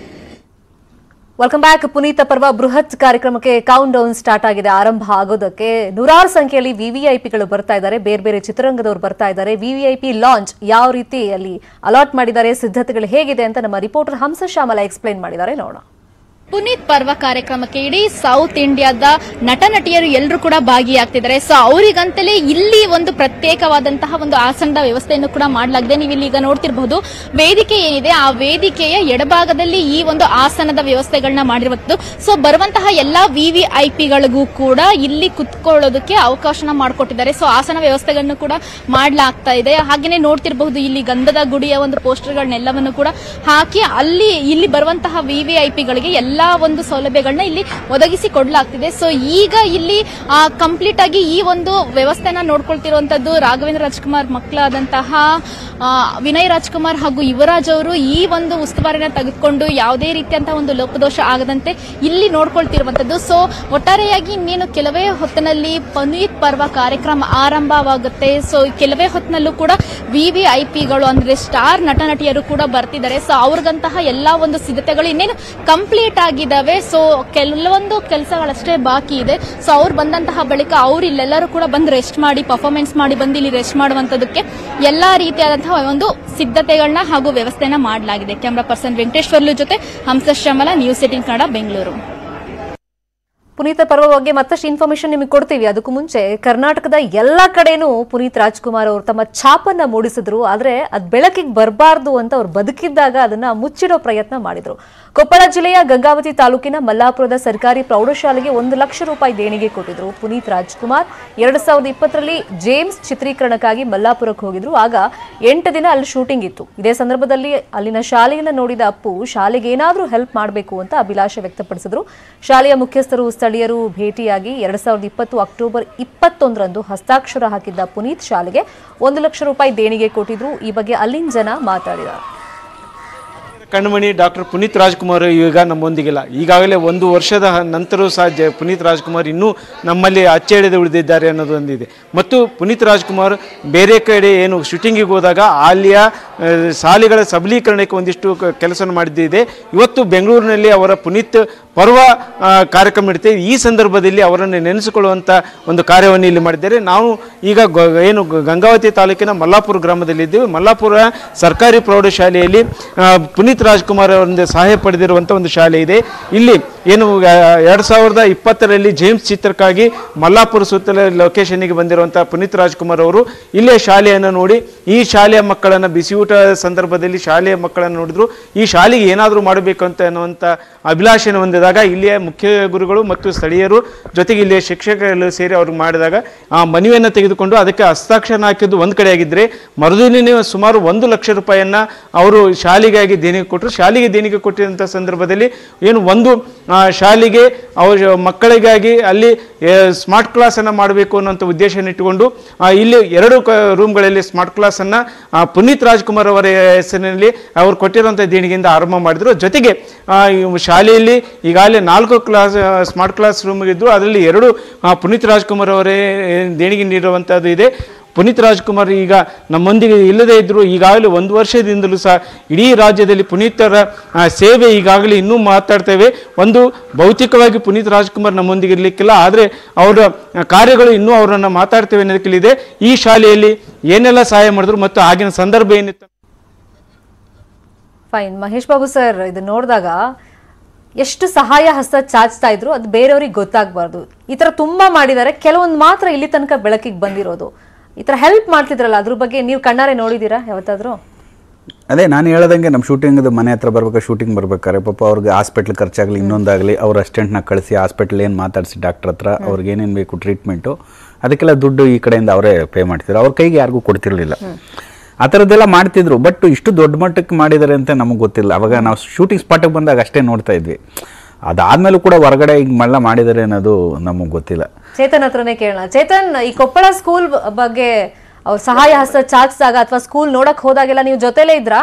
Speaker 1: welcome back Puneetha Parva ಬೃಹತ್ ಕಾರ್ಯಕ್ರಮಕ್ಕೆ ಕೌಂಟ್ ಡೌನ್ ಸ್ಟಾರ್ಟ್ ಆಗಿದೆ ಆರಂಭ ಆಗೋದಕ್ಕೆ ನೂರಾರು ಸಂಖ್ಯೆಯಲ್ಲಿ ವಿವಿಐಪಿಗಳು ಬರ್ತಾ ಇದ್ದಾರೆ ಬೇರೆ ಬೇರೆ ಚಿತ್ರರಂಗದವರು ಬರ್ತಾ ಇದ್ದಾರೆ ವಿವಿಐಪಿ ಲಾಂಚ್ ಯಾವ ರೀತಿ ಅಲ್ಲಿ ಅಲಾಟ್ ಮಾಡಿದ್ದಾರೆ ಸಿದ್ಧತೆಗಳು ಹೇಗಿದೆ ಅಂತ ನಮ್ಮ ರಿಪೋರ್ಟರ್ ಹಂಸ ಶ್ಯಾಮಲ ಎಕ್ಸ್ಪ್ಲೈನ್ ಮಾಡಿದ್ದಾರೆ ನೋಡೋಣ
Speaker 4: ಪುನೀತ್ ಪರ್ವ ಕಾರ್ಯಕ್ರಮಕ್ಕೆ ಇಡೀ ಸೌತ್ ಇಂಡಿಯಾದ ನಟ ನಟಿಯರು ಎಲ್ಲರೂ ಕೂಡ ಭಾಗಿಯಾಗ್ತಿದ್ದಾರೆ ಸೊ ಅವರಿಗಂತಲೇ ಇಲ್ಲಿ ಒಂದು ಪ್ರತ್ಯೇಕವಾದಂತಹ ಒಂದು ಆಸನದ ವ್ಯವಸ್ಥೆಯನ್ನು ಕೂಡ ಮಾಡಲಾಗಿದೆ ನೀವು ಇಲ್ಲಿ ಈಗ ನೋಡ್ತಿರಬಹುದು ವೇದಿಕೆ ಏನಿದೆ ಆ ವೇದಿಕೆಯ ಎಡಭಾಗದಲ್ಲಿ ಈ ಒಂದು ಆಸನದ ವ್ಯವಸ್ಥೆಗಳನ್ನ ಮಾಡಿರುವಂತದ್ದು ಸೊ ಬರುವಂತಹ ಎಲ್ಲಾ ವಿವಿಐಪಿಗಳಿಗೂ ಕೂಡ ಇಲ್ಲಿ ಕುತ್ಕೊಳ್ಳೋದಕ್ಕೆ ಅವಕಾಶನ ಮಾಡಿಕೊಟ್ಟಿದ್ದಾರೆ ಸೊ ಆಸನ ವ್ಯವಸ್ಥೆಗಳನ್ನು ಕೂಡ ಮಾಡಲಾಗ್ತಾ ಇದೆ ಹಾಗೇನೆ ನೋಡ್ತಿರಬಹುದು ಇಲ್ಲಿ ಗಂಧದ ಗುಡಿಯ ಒಂದು ಪೋಸ್ಟರ್ಗಳನ್ನೆಲ್ಲವನ್ನು ಕೂಡ ಹಾಕಿ ಅಲ್ಲಿ ಇಲ್ಲಿ ಬರುವಂತಹ ವಿವಿಐಪಿಗಳಿಗೆ ಎಲ್ಲಾ ಒಂದು ಸೌಲಭ್ಯಗಳನ್ನ ಇಲ್ಲಿ ಒದಗಿಸಿ ಕೊಡಲಾಗ್ತಿದೆ ಸೊ ಈಗ ಇಲ್ಲಿ ಕಂಪ್ಲೀಟ್ ಆಗಿ ಈ ಒಂದು ವ್ಯವಸ್ಥೆನ ನೋಡ್ಕೊಳ್ತಿರುವಂತದ್ದು ರಾಘವೇಂದ್ರ ರಾಜ್ಕುಮಾರ್ ಮಕ್ಕಳಾದಂತಹ ಆ, ವಿನಯ್ ರಾಜ್ಕುಮಾರ್ ಹಾಗೂ ಯುವರಾಜ್ ಅವರು ಈ ಒಂದು ಉಸ್ತುವಾರಿನ ತೆಗೆದುಕೊಂಡು ಯಾವುದೇ ರೀತಿಯಂತಹ ಒಂದು ಲೋಪದೋಷ ಆಗದಂತೆ ಇಲ್ಲಿ ನೋಡ್ಕೊಳ್ತಿರುವಂತದ್ದು ಸೊ ಒಟ್ಟಾರೆಯಾಗಿ ಇನ್ನೇನು ಕೆಲವೇ ಹೊತ್ತಿನಲ್ಲಿ ಪನೀತ್ ಪರ್ವ ಕಾರ್ಯಕ್ರಮ ಆರಂಭವಾಗುತ್ತೆ ಸೊ ಕೆಲವೇ ಹೊತ್ತಿನಲ್ಲೂ ಕೂಡ ವಿವಿಐಪಿಗಳು ಅಂದ್ರೆ ಸ್ಟಾರ್ ನಟ ನಟಿಯರು ಕೂಡ ಬರ್ತಿದ್ದಾರೆ ಸೊ ಅವ್ರಿಗಂತಹ ಎಲ್ಲಾ ಒಂದು ಸಿದ್ಧತೆಗಳು ಇನ್ನೇನು ಕಂಪ್ಲೀಟ್ ಆಗಿದ್ದಾವೆ ಸೊ ಕೆಲವೊಂದು ಕೆಲಸಗಳಷ್ಟೇ ಬಾಕಿ ಇದೆ ಸೊ ಅವ್ರು ಬಂದಂತಹ ಬಳಿಕ ಅವ್ರು ಇಲ್ಲೆಲ್ಲರೂ ಕೂಡ ಬಂದು ರೆಸ್ಟ್ ಮಾಡಿ ಪರ್ಫಾರ್ಮೆನ್ಸ್ ಮಾಡಿ ಬಂದು ಇಲ್ಲಿ ರೆಸ್ಟ್ ಮಾಡುವಂತದಕ್ಕೆ ಎಲ್ಲಾ ರೀತಿಯಾದಂತಹ ಒಂದು ಸಿದ್ಧತೆಗಳನ್ನ ಹಾಗೂ ವ್ಯವಸ್ಥೆನ ಮಾಡಲಾಗಿದೆ ಕ್ಯಾಮ್ರಾ ಪರ್ಸನ್ ವೆಂಕಟೇಶ್ವರ್ಲು ಜೊತೆ ಹಂಸ ಶ್ಯಾಮಲ ನ್ಯೂಸ್ ಏಟಿನ್ ಕನ್ನಡ ಬೆಂಗಳೂರು
Speaker 1: ಪುನೀತ ಪರ್ವ ಬಗ್ಗೆ ಮತ್ತಷ್ಟು ಇನ್ಫಾರ್ಮೇಶನ್ ನಿಮಗೆ ಕೊಡ್ತೀವಿ ಅದಕ್ಕೂ ಮುಂಚೆ ಕರ್ನಾಟಕದ ಎಲ್ಲ ಕಡೆನೂ ಪುನೀತ್ ರಾಜ್ಕುಮಾರ್ ಅವರು ತಮ್ಮ ಛಾಪನ್ನ ಮೂಡಿಸಿದ್ರು ಆದ್ರೆ ಅದ್ ಬೆಳಕಿಗೆ ಬರಬಾರ್ದು ಅಂತ ಅವ್ರು ಬದುಕಿದ್ದಾಗ ಅದನ್ನ ಮುಚ್ಚಿಡೋ ಪ್ರಯತ್ನ ಮಾಡಿದ್ರು ಕೊಪ್ಪಳ ಜಿಲ್ಲೆಯ ಗಂಗಾವತಿ ತಾಲೂಕಿನ ಮಲ್ಲಾಪುರದ ಸರ್ಕಾರಿ ಪ್ರೌಢಶಾಲೆಗೆ ಒಂದು ಲಕ್ಷ ರೂಪಾಯಿ ದೇಣಿಗೆ ಕೊಟ್ಟಿದ್ರು ಪುನೀತ್ ರಾಜ್ಕುಮಾರ್ ಎರಡ್ ಸಾವಿರದ ಇಪ್ಪತ್ತರಲ್ಲಿ ಜೇಮ್ಸ್ ಚಿತ್ರೀಕರಣಕ್ಕಾಗಿ ಮಲ್ಲಾಪುರಕ್ಕೆ ಹೋಗಿದ್ರು ಆಗ ಎಂಟು ದಿನ ಅಲ್ಲಿ ಶೂಟಿಂಗ್ ಇತ್ತು ಇದೇ ಸಂದರ್ಭದಲ್ಲಿ ಅಲ್ಲಿನ ಶಾಲೆಯನ್ನ ನೋಡಿದ ಅಪ್ಪು ಶಾಲೆಗೆ ಏನಾದ್ರೂ ಹೆಲ್ಪ್ ಮಾಡಬೇಕು ಅಂತ ಅಭಿಲಾಷೆ ವ್ಯಕ್ತಪಡಿಸಿದ್ರು ಶಾಲೆಯ ಮುಖ್ಯಸ್ಥರು ಸ್ಥಳೀಯರು ಭೇಟಿಯಾಗಿ ಎರಡ್ ಸಾವಿರದ ಇಪ್ಪತ್ತು ಅಕ್ಟೋಬರ್ ಇಪ್ಪತ್ತೊಂದರಂದು ಹಸ್ತಾಕ್ಷರ ಹಾಕಿದ್ದ ಪುನೀತ್ ಶಾಲೆಗೆ ಒಂದು ಲಕ್ಷ ರೂಪಾಯಿ ದೇಣಿಗೆ ಕೊಟ್ಟಿದ್ರು ಈ ಬಗ್ಗೆ ಅಲ್ಲಿನ ಜನ ಮಾತಾಡಿದ್ದಾರೆ
Speaker 11: ಕಣ್ಮಣಿ ಡಾಕ್ಟರ್ ಪುನೀತ್ ರಾಜ್ಕುಮಾರ್ ಈಗ ನಮ್ಮೊಂದಿಗಿಲ್ಲ ಈಗಾಗಲೇ ಒಂದು ವರ್ಷದ ನಂತರ ಸಹ ಜ ಪುನೀತ್ ರಾಜ್ಕುಮಾರ್ ಇನ್ನೂ ನಮ್ಮಲ್ಲಿ ಅಚ್ಚಳಿದು ಉಳಿದಿದ್ದಾರೆ ಅನ್ನೋದು ಒಂದಿದೆ ಮತ್ತು ಪುನೀತ್ ರಾಜ್ಕುಮಾರ್ ಬೇರೆ ಕಡೆ ಏನು ಶೂಟಿಂಗಿಗೆ ಹೋದಾಗ ಅಲ್ಲಿಯ ಆ, ಶಾಲೆಗಳ ಸಬಲೀಕರಣಕ್ಕೆ ಒಂದಿಷ್ಟು ಕ- ಕೆಲಸವನ್ನು ಮಾಡಿದ್ದಿದೆ ಇವತ್ತು ಬೆಂಗಳೂರಿನಲ್ಲಿ ಅವರ ಪುನೀತ್ ಪರ್ವ ಆ, ಕಾರ್ಯಕ್ರಮ ನಡೀತಿದೆ ಈ ಸಂದರ್ಭದಲ್ಲಿ ಅವರನ್ನು ನೆನೆಸಿಕೊಳ್ಳುವಂಥ ಒಂದು ಕಾರ್ಯವನ್ನು ಇಲ್ಲಿ ಮಾಡಿದ್ದಾರೆ ನಾವು ಈಗ ಗ- ಏನು ಗ- ಗಂಗಾವತಿ ತಾಲೂಕಿನ ಮಲ್ಲಾಪುರ ಗ್ರಾಮದಲ್ಲಿದ್ದೇವೆ ಮಲ್ಲಾಪುರ ಸರ್ಕಾರಿ ಪ್ರೌಢಶಾಲೆಯಲ್ಲಿ ಆ, ಪುನೀತ್ ರಾಜ್ಕುಮಾರ್ ಅವರಿಂದ ಸಹಾಯ ಪಡೆದಿರುವಂಥ ಒಂದು ಶಾಲೆ ಇದೆ ಇಲ್ಲಿ ಏನು ಎರಡು ಸಾವಿರದ ಇಪ್ಪತ್ತರಲ್ಲಿ ಜೇಮ್ಸ್ ಚಿತ್ರಕ್ಕಾಗಿ ಮಲ್ಲಾಪುರ ಸುತ್ತಲ ಲೊಕೇಶನ್ಗೆ ಬಂದಿರುವಂಥ ಪುನೀತ್ ರಾಜ್ಕುಮಾರ್ ಅವರು ಇಲ್ಲೇ ಶಾಲೆಯನ್ನು ನೋಡಿ ಈ ಶಾಲೆಯ ಮಕ್ಕಳನ್ನು ಬಿಸಿಯೂಟ ಸಂದರ್ಭದಲ್ಲಿ ಶಾಲೆಯ ಮಕ್ಕಳನ್ನು ನೋಡಿದ್ರು ಈ ಶಾಲೆಗೆ ಏನಾದರೂ ಮಾಡಬೇಕು ಅಂತ ಅನ್ನುವಂಥ ಅಭಿಲಾಷೆಯನ್ನು ಹೊಂದಿದಾಗ ಇಲ್ಲಿಯ ಮುಖ್ಯ ಗುರುಗಳು ಮತ್ತು ಸ್ಥಳೀಯರು ಜೊತೆಗೆ ಇಲ್ಲಿಯ ಶಿಕ್ಷಕರೆಲ್ಲ ಸೇರಿ ಅವ್ರಿಗೆ ಮಾಡಿದಾಗ ಆ ಮನವಿಯನ್ನು ತೆಗೆದುಕೊಂಡು ಅದಕ್ಕೆ ಹಸ್ತಾಕ್ಷರ ಹಾಕಿದ್ದು ಒಂದು ಕಡೆ ಆಗಿದ್ದರೆ ಮರುದಿನೇ ಸುಮಾರು ಒಂದು ಲಕ್ಷ ರೂಪಾಯಿಯನ್ನ ಅವರು ಶಾಲೆಗಾಗಿ ದೇಣಿಗೆ ಕೊಟ್ಟರು ಶಾಲೆಗೆ ದೇಣಿಗೆ ಕೊಟ್ಟಿರುವಂಥ ಸಂದರ್ಭದಲ್ಲಿ ಏನು ಒಂದು ಆ, ಶಾಲೆಗೆ ಅವ್ರ ಮಕ್ಕಳಿಗಾಗಿ ಅಲ್ಲಿ ಸ್ಮಾರ್ಟ್ ಕ್ಲಾಸನ್ನು ಮಾಡಬೇಕು ಅನ್ನೋಂಥ ಉದ್ದೇಶನ ಇಟ್ಟುಕೊಂಡು ಆ, ಇಲ್ಲಿ ಎರಡು ಕ ರೂಮ್ಗಳಲ್ಲಿ ಸ್ಮಾರ್ಟ್ ಕ್ಲಾಸನ್ನು ಪುನೀತ್ ರಾಜ್ಕುಮಾರ್ ಅವರ ಹೆಸರಿನಲ್ಲಿ ಅವರು ಕೊಟ್ಟಿರುವಂಥ ದೇಣಿಗೆಯಿಂದ ಆರಂಭ ಮಾಡಿದರು ಜೊತೆಗೆ ಆ, ಈ ಶಾಲೆಯಲ್ಲಿ ಈಗಾಗಲೇ ನಾಲ್ಕು ಕ್ಲಾಸ್ ಸ್ಮಾರ್ಟ್ ಕ್ಲಾಸ್ ರೂಮ್ ಇದ್ದು ಅದರಲ್ಲಿ ಎರಡು ಆ, ಪುನೀತ್ ರಾಜ್ಕುಮಾರ್ ಅವರೇ ದೇಣಿಗೆ ನೀಡುವಂಥದ್ದು ಇದೆ ಪುನೀತ್ ರಾಜ್ಕುಮಾರ್ ಈಗ ನಮ್ಮೊಂದಿಗೆ ಇಲ್ಲದೇ ಇದ್ದರೂ ಈಗಾಗಲೇ ಒಂದು ವರ್ಷದಿಂದಲೂ ಸಹ ಇಡೀ ರಾಜ್ಯದಲ್ಲಿ ಪುನೀತರ ಆ, ಸೇವೆ ಈಗಾಗಲೇ ಇನ್ನೂ ಮಾತಾಡ್ತೇವೆ ಒಂದು ಭೌತಿಕವಾಗಿ ಪುನೀತ್ ರಾಜ್ಕುಮಾರ್ ನಮ್ಮೊಂದಿಗೆ ಇರಲಿಕ್ಕಿಲ್ಲ ಆದರೆ ಅವರ ಕಾರ್ಯಗಳು ಇನ್ನೂ ಅವರನ್ನು ಮಾತಾಡ್ತೇವೆ ಅನ್ನೋದಕ್ಕಿಲ್ಲಿದೆ ಈ ಶಾಲೆಯಲ್ಲಿ ಏನೆಲ್ಲ ಸಹಾಯ ಮಾಡಿದ್ರು ಮತ್ತು ಆಗಿನ ಸಂದರ್ಭ ಏನಿತ್ತು
Speaker 1: ಫೈನ್ ಮಹೇಶ್ ಬಾಬು ಸರ್ ಇದು ನೋಡಿದಾಗ ಎಷ್ಟು ಸಹಾಯ ಹಸ್ತ ಚಾಚ್ತಾ ಇದ್ರು ಅದು ಬೇರೆಯವ್ರಿಗೆ ಗೊತ್ತಾಗಬಾರ್ದು ಈ ಥರ ತುಂಬ ಮಾಡಿದ್ದಾರೆ ಕೆಲವೊಂದು ಮಾತ್ರ ಇಲ್ಲಿ ತನಕ ಬೆಳಕಿಗೆ ಬಂದಿರೋದು ಈ ಥರ ಹೆಲ್ಪ್ ಮಾಡ್ತಿದ್ರಲ್ಲ ಅದ್ರ ಬಗ್ಗೆ ನೀವು ಕಣ್ಣಾರೆ ನೋಡಿದ್ದೀರಾ ಯಾವತ್ತಾದ್ರೂ
Speaker 3: ಅದೇ ನಾನು ಹೇಳ್ದಂಗೆ ನಮ್ಮ ಶೂಟಿಂಗ್ದು ಮನೆ ಹತ್ರ ಬರ್ಬೇಕು ಶೂಟಿಂಗ್ ಬರ್ಬೇಕಾದ್ರೆ ಪಾಪ ಅವ್ರಿಗೆ ಹಾಸ್ಪಿಟ್ಲ್ ಖರ್ಚಾಗಲಿ ಇನ್ನೊಂದಾಗಲಿ ಅವ್ರ ಅಸ್ಟೆಂಟ್ನ ಕಳಿಸಿ ಹಾಸ್ಪಿಟ್ಲ್ ಏನು ಮಾತಾಡಿಸಿ ಡಾಕ್ಟರ್ ಹತ್ರ ಅವ್ರಿಗೆ ಏನೇನು ಬೇಕು ಟ್ರೀಟ್ಮೆಂಟು ಅದಕ್ಕೆಲ್ಲ ದುಡ್ಡು ಈ ಕಡೆಯಿಂದ ಅವರೇ ಪೇ ಮಾಡ್ತಿದ್ರು ಅವ್ರ ಕೈಗೆ ಯಾರಿಗೂ ಕೊಡ್ತಿರ್ಲಿಲ್ಲ ಆ ಥರದ್ದೆಲ್ಲ ಮಾಡ್ತಿದ್ರು ಬಟ್ ಇಷ್ಟು ದೊಡ್ಡ ಮಟ್ಟಕ್ಕೆ ಮಾಡಿದ್ದಾರೆ ಅಂತ ನಮಗೆ ಗೊತ್ತಿಲ್ಲ ಅವಾಗ ನಾವು ಶೂಟಿಂಗ್ ಸ್ಪಾಟಿಗೆ ಬಂದಾಗ ಅಷ್ಟೇ ನೋಡ್ತಾ ಇದ್ವಿ ಅದಾದ್ಮೇಲೂ ಕೂಡ ಹೊರಗಡೆ ಹಿಂಗೆ ಮಳ್ಳ ಮಾಡಿದ್ದಾರೆ ಅನ್ನೋದು ನಮಗೆ ಗೊತ್ತಿಲ್ಲ
Speaker 1: ಚೇತನ್ ಹತ್ರನೇ ಕೇಳೋಣ ಚೇತನ್ ಈ ಕೊಪ್ಪಳ ಸ್ಕೂಲ್ ಬಗ್ಗೆ ಅವ್ರ ಸಹಾಯ ಹಸ್ತ ಚಾಚಿದಾಗ ಅಥವಾ ಸ್ಕೂಲ್ ನೋಡಕ್ ಹೋದಾಗೆಲ್ಲ ನೀವು ಜೊತೆಲೇ ಇದ್ರಾ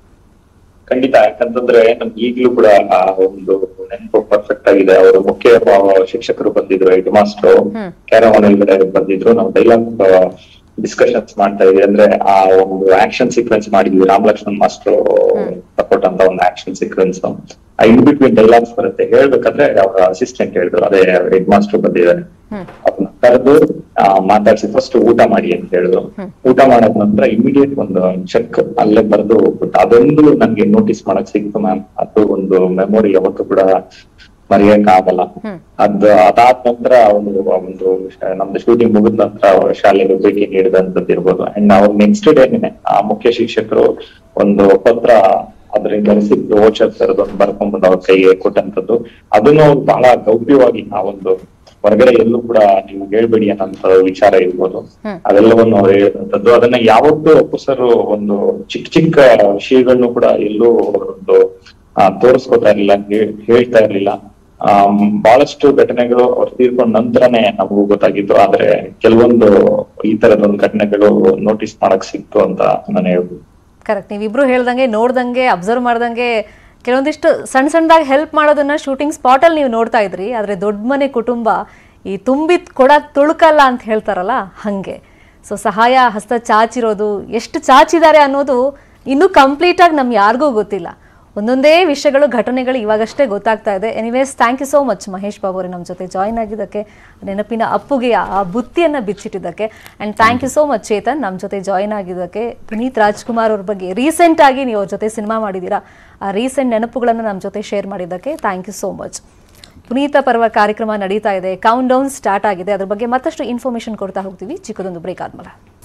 Speaker 2: ಖಂಡಿತ ಯಾಕಂತಂದ್ರೆ ನಮ್ಗೆ ಈಗ್ಲೂ ಕೂಡ ಆ ಒಂದು ನೆನಪು ಪರ್ಫೆಕ್ಟ್ ಆಗಿದೆ ಅವರು ಮುಖ್ಯ ಆ, ಶಿಕ್ಷಕರು ಬಂದಿದ್ರು ಹೆಡ್ ಮಾಸ್ಟರ್ ಕ್ಯಾರವಾನ್ ಒಳಗಡೆ ಬಂದಿದ್ರು ನಾವು ಡೈಲಾಗ್ ಡಿಸ್ಕಷನ್ಸ್ ಮಾಡ್ತಾ ಇದ್ವಿ ಅಂದ್ರೆ ಆ ಒಂದು ಆಕ್ಷನ್ ಸೀಕ್ವೆನ್ಸ್ ಮಾಡಿದ್ವಿ ರಾಮ್ ಲಕ್ಷ್ಮಣ್ ಮಾಸ್ಟರ್ ಕೊಟ್ಟಂತ ಒಂದು action sequence in between dialogues ಬರುತ್ತೆ ಹೇಳ್ಬೇಕಾದ್ರೆ ಅವರ ಅಸಿಸ್ಟೆಂಟ್ ಹೇಳಿದ್ರು ಅದೇ ಹೆಡ್ ಮಾಸ್ಟರ್ ಬಂದಿದ್ದಾರೆ ಅದನ್ನ ಕರೆದು ಮಾತಾಡ್ಸಿ ಫಸ್ಟ್ ಊಟ ಮಾಡಿ ಅಂತ ಹೇಳಿದ್ರು ಊಟ ಮಾಡಾದ ನಂತರ ಇಮಿಡಿಯೇಟ್ ಒಂದು ಚೆಕ್ ಅಲ್ಲೇ ಬರೆದು ಅದೊಂದು ನನ್ಗೆ ನೋಟಿಸ್ ಮಾಡಕ್ ಸಿಕ್ತು ಮ್ಯಾಮ್ ಅದು ಒಂದು ಮೆಮೊರಿ ಯಾವತ್ತೂ ಕೂಡ ಮರೆಯಕ್ ಆಗಲ್ಲ ಅದ್ ಅದಾದ ನಂತರ ಒಂದು ಒಂದು ಶ- ನಮ್ದು ಶೂಟಿಂಗ್ ಮುಗಿದ ನಂತರ ಅವ್ರ ಶಾಲೆಗೆ ಭೇಟಿ ನೀಡಿದಂತದ್ದು ಇರ್ಬೋದು ಅಂಡ್ ಅವ್ರ ನೆಕ್ಸ್ಟ್ ಡೇನೆ ಆ ಮುಖ್ಯ ಶಿಕ್ಷಕರು ಒಂದು ಪತ್ರ ಅದರಿಂದ ರಿಸಿಪ್ಟ್ ವೋಚರ್ ತರದೊಂದು ಬರ್ಕೊಂಡ್ಬಂದು ಅವ್ರ ಕೈಗೆ ಕೊಟ್ಟಂತದ್ದು ಅದನ್ನು ಅವ್ರು ಬಹಳ ಗೌಪ್ಯವಾಗಿ ಆ ಒಂದು ಹೊರಗಡೆ ಎಲ್ಲೂ ಕೂಡ ನೀವು ಹೇಳ್ಬೇಡಿ ಅನ್ನೋಂತ ವಿಚಾರ ಇರ್ಬೋದು ಅದೆಲ್ಲವನ್ನು ಅವ್ರು ಹೇಳಿದಂತದ್ದು ಅದನ್ನ ಯಾವತ್ತೂ ಅಪ್ಪಸರು ಒಂದು ಚಿಕ್ಕ ಚಿಕ್ಕ ವಿಷಯಗಳನ್ನು ಕೂಡ ಎಲ್ಲೂ ಒಂದು ಆ, ತೋರಿಸ್ಕೊತಾ ಇರ್ಲಿಲ್ಲ ಹೇ- ಹೇಳ್ತಾ ಇರ್ಲಿಲ್ಲ ಆ ಬಹಳಷ್ಟು ಘಟನೆಗಳು ಅವ್ರು ತೀರ್ಕೊಂಡ ನಂತರನೇ ನಮಗೂ ಗೊತ್ತಾಗಿತ್ತು ಆದ್ರೆ ಕೆಲವೊಂದು ಈ ತರದೊಂದು ಘಟನೆಗಳು ನೋಟಿಸ್ ಮಾಡಕ್ ಸಿಕ್ತು ಅಂತ ನಾನು ಹೇಳ್ಬೋದು
Speaker 1: ಕರೆಕ್ಟ್ ನೀವಿಬ್ರು ಹೇಳ್ದಂಗೆ ನೋಡ್ದಂಗೆ ಅಬ್ಸರ್ವ್ ಮಾಡ್ದಂಗೆ ಕೆಲವೊಂದಿಷ್ಟು ಸಣ್ಣ ಸಣ್ಣದಾಗಿ ಹೆಲ್ಪ್ ಮಾಡೋದನ್ನ ಶೂಟಿಂಗ್ ಸ್ಪಾಟಲ್ಲಿ ನೀವು ನೋಡ್ತಾ ಇದ್ರಿ ಆದರೆ ದೊಡ್ಡ ಮನೆ ಕುಟುಂಬ ಈ ತುಂಬಿದ ಕೊಡ ತುಳುಕಲ್ಲ ಅಂತ ಹೇಳ್ತಾರಲ್ಲ ಹಾಗೆ ಸೊ ಸಹಾಯ ಹಸ್ತ ಚಾಚಿರೋದು ಎಷ್ಟು ಚಾಚಿದ್ದಾರೆ ಅನ್ನೋದು ಇನ್ನೂ ಕಂಪ್ಲೀಟಾಗಿ ನಮ್ಗೆ ಯಾರಿಗೂ ಗೊತ್ತಿಲ್ಲ ಒಂದೊಂದೇ ವಿಷಯಗಳು ಘಟನೆಗಳು ಇವಾಗಷ್ಟೇ ಗೊತ್ತಾಗ್ತಾ ಇದೆ anyways thank you so much Mahesh Babu ಅವರೇ ನಮ್ಮ ಜೊತೆ ಜಾಯ್ನ್ ಆಗಿದ್ದಕ್ಕೆ ನೆನಪಿನ ಅಪ್ಪುಗೆ ಆ ಬುತ್ತಿಯನ್ನು ಬಿಚ್ಚಿಟ್ಟಿದ್ದಕ್ಕೆ and thank you so much Chetan ನಮ್ಮ ಜೊತೆ ಜಾಯ್ನ್ ಆಗಿದ್ದಕ್ಕೆ ಪುನೀತ್ ರಾಜ್ಕುಮಾರ್ ಅವ್ರ ಬಗ್ಗೆ ರೀಸೆಂಟ್ ಆಗಿ ನೀವು ಅವ್ರ ಜೊತೆ ಸಿನಿಮಾ ಮಾಡಿದ್ದೀರಾ ಆ ರೀಸೆಂಟ್ ನೆನಪುಗಳನ್ನು ನಮ್ಮ ಜೊತೆ ಶೇರ್ ಮಾಡಿದ್ದಕ್ಕೆ thank you so much Puneetha Parva ಕಾರ್ಯಕ್ರಮ ನಡೀತಾ ಇದೆ ಕೌಂಟ್ ಡೌನ್ ಸ್ಟಾರ್ಟ್ ಆಗಿದೆ ಅದ್ರ ಬಗ್ಗೆ ಮತ್ತಷ್ಟು ಇನ್ಫಾರ್ಮೇಶನ್ ಕೊಡ್ತಾ ಹೋಗ್ತೀವಿ ಚಿಕ್ಕದೊಂದು ಬ್ರೇಕ್ ಆದ್ಮೇಲೆ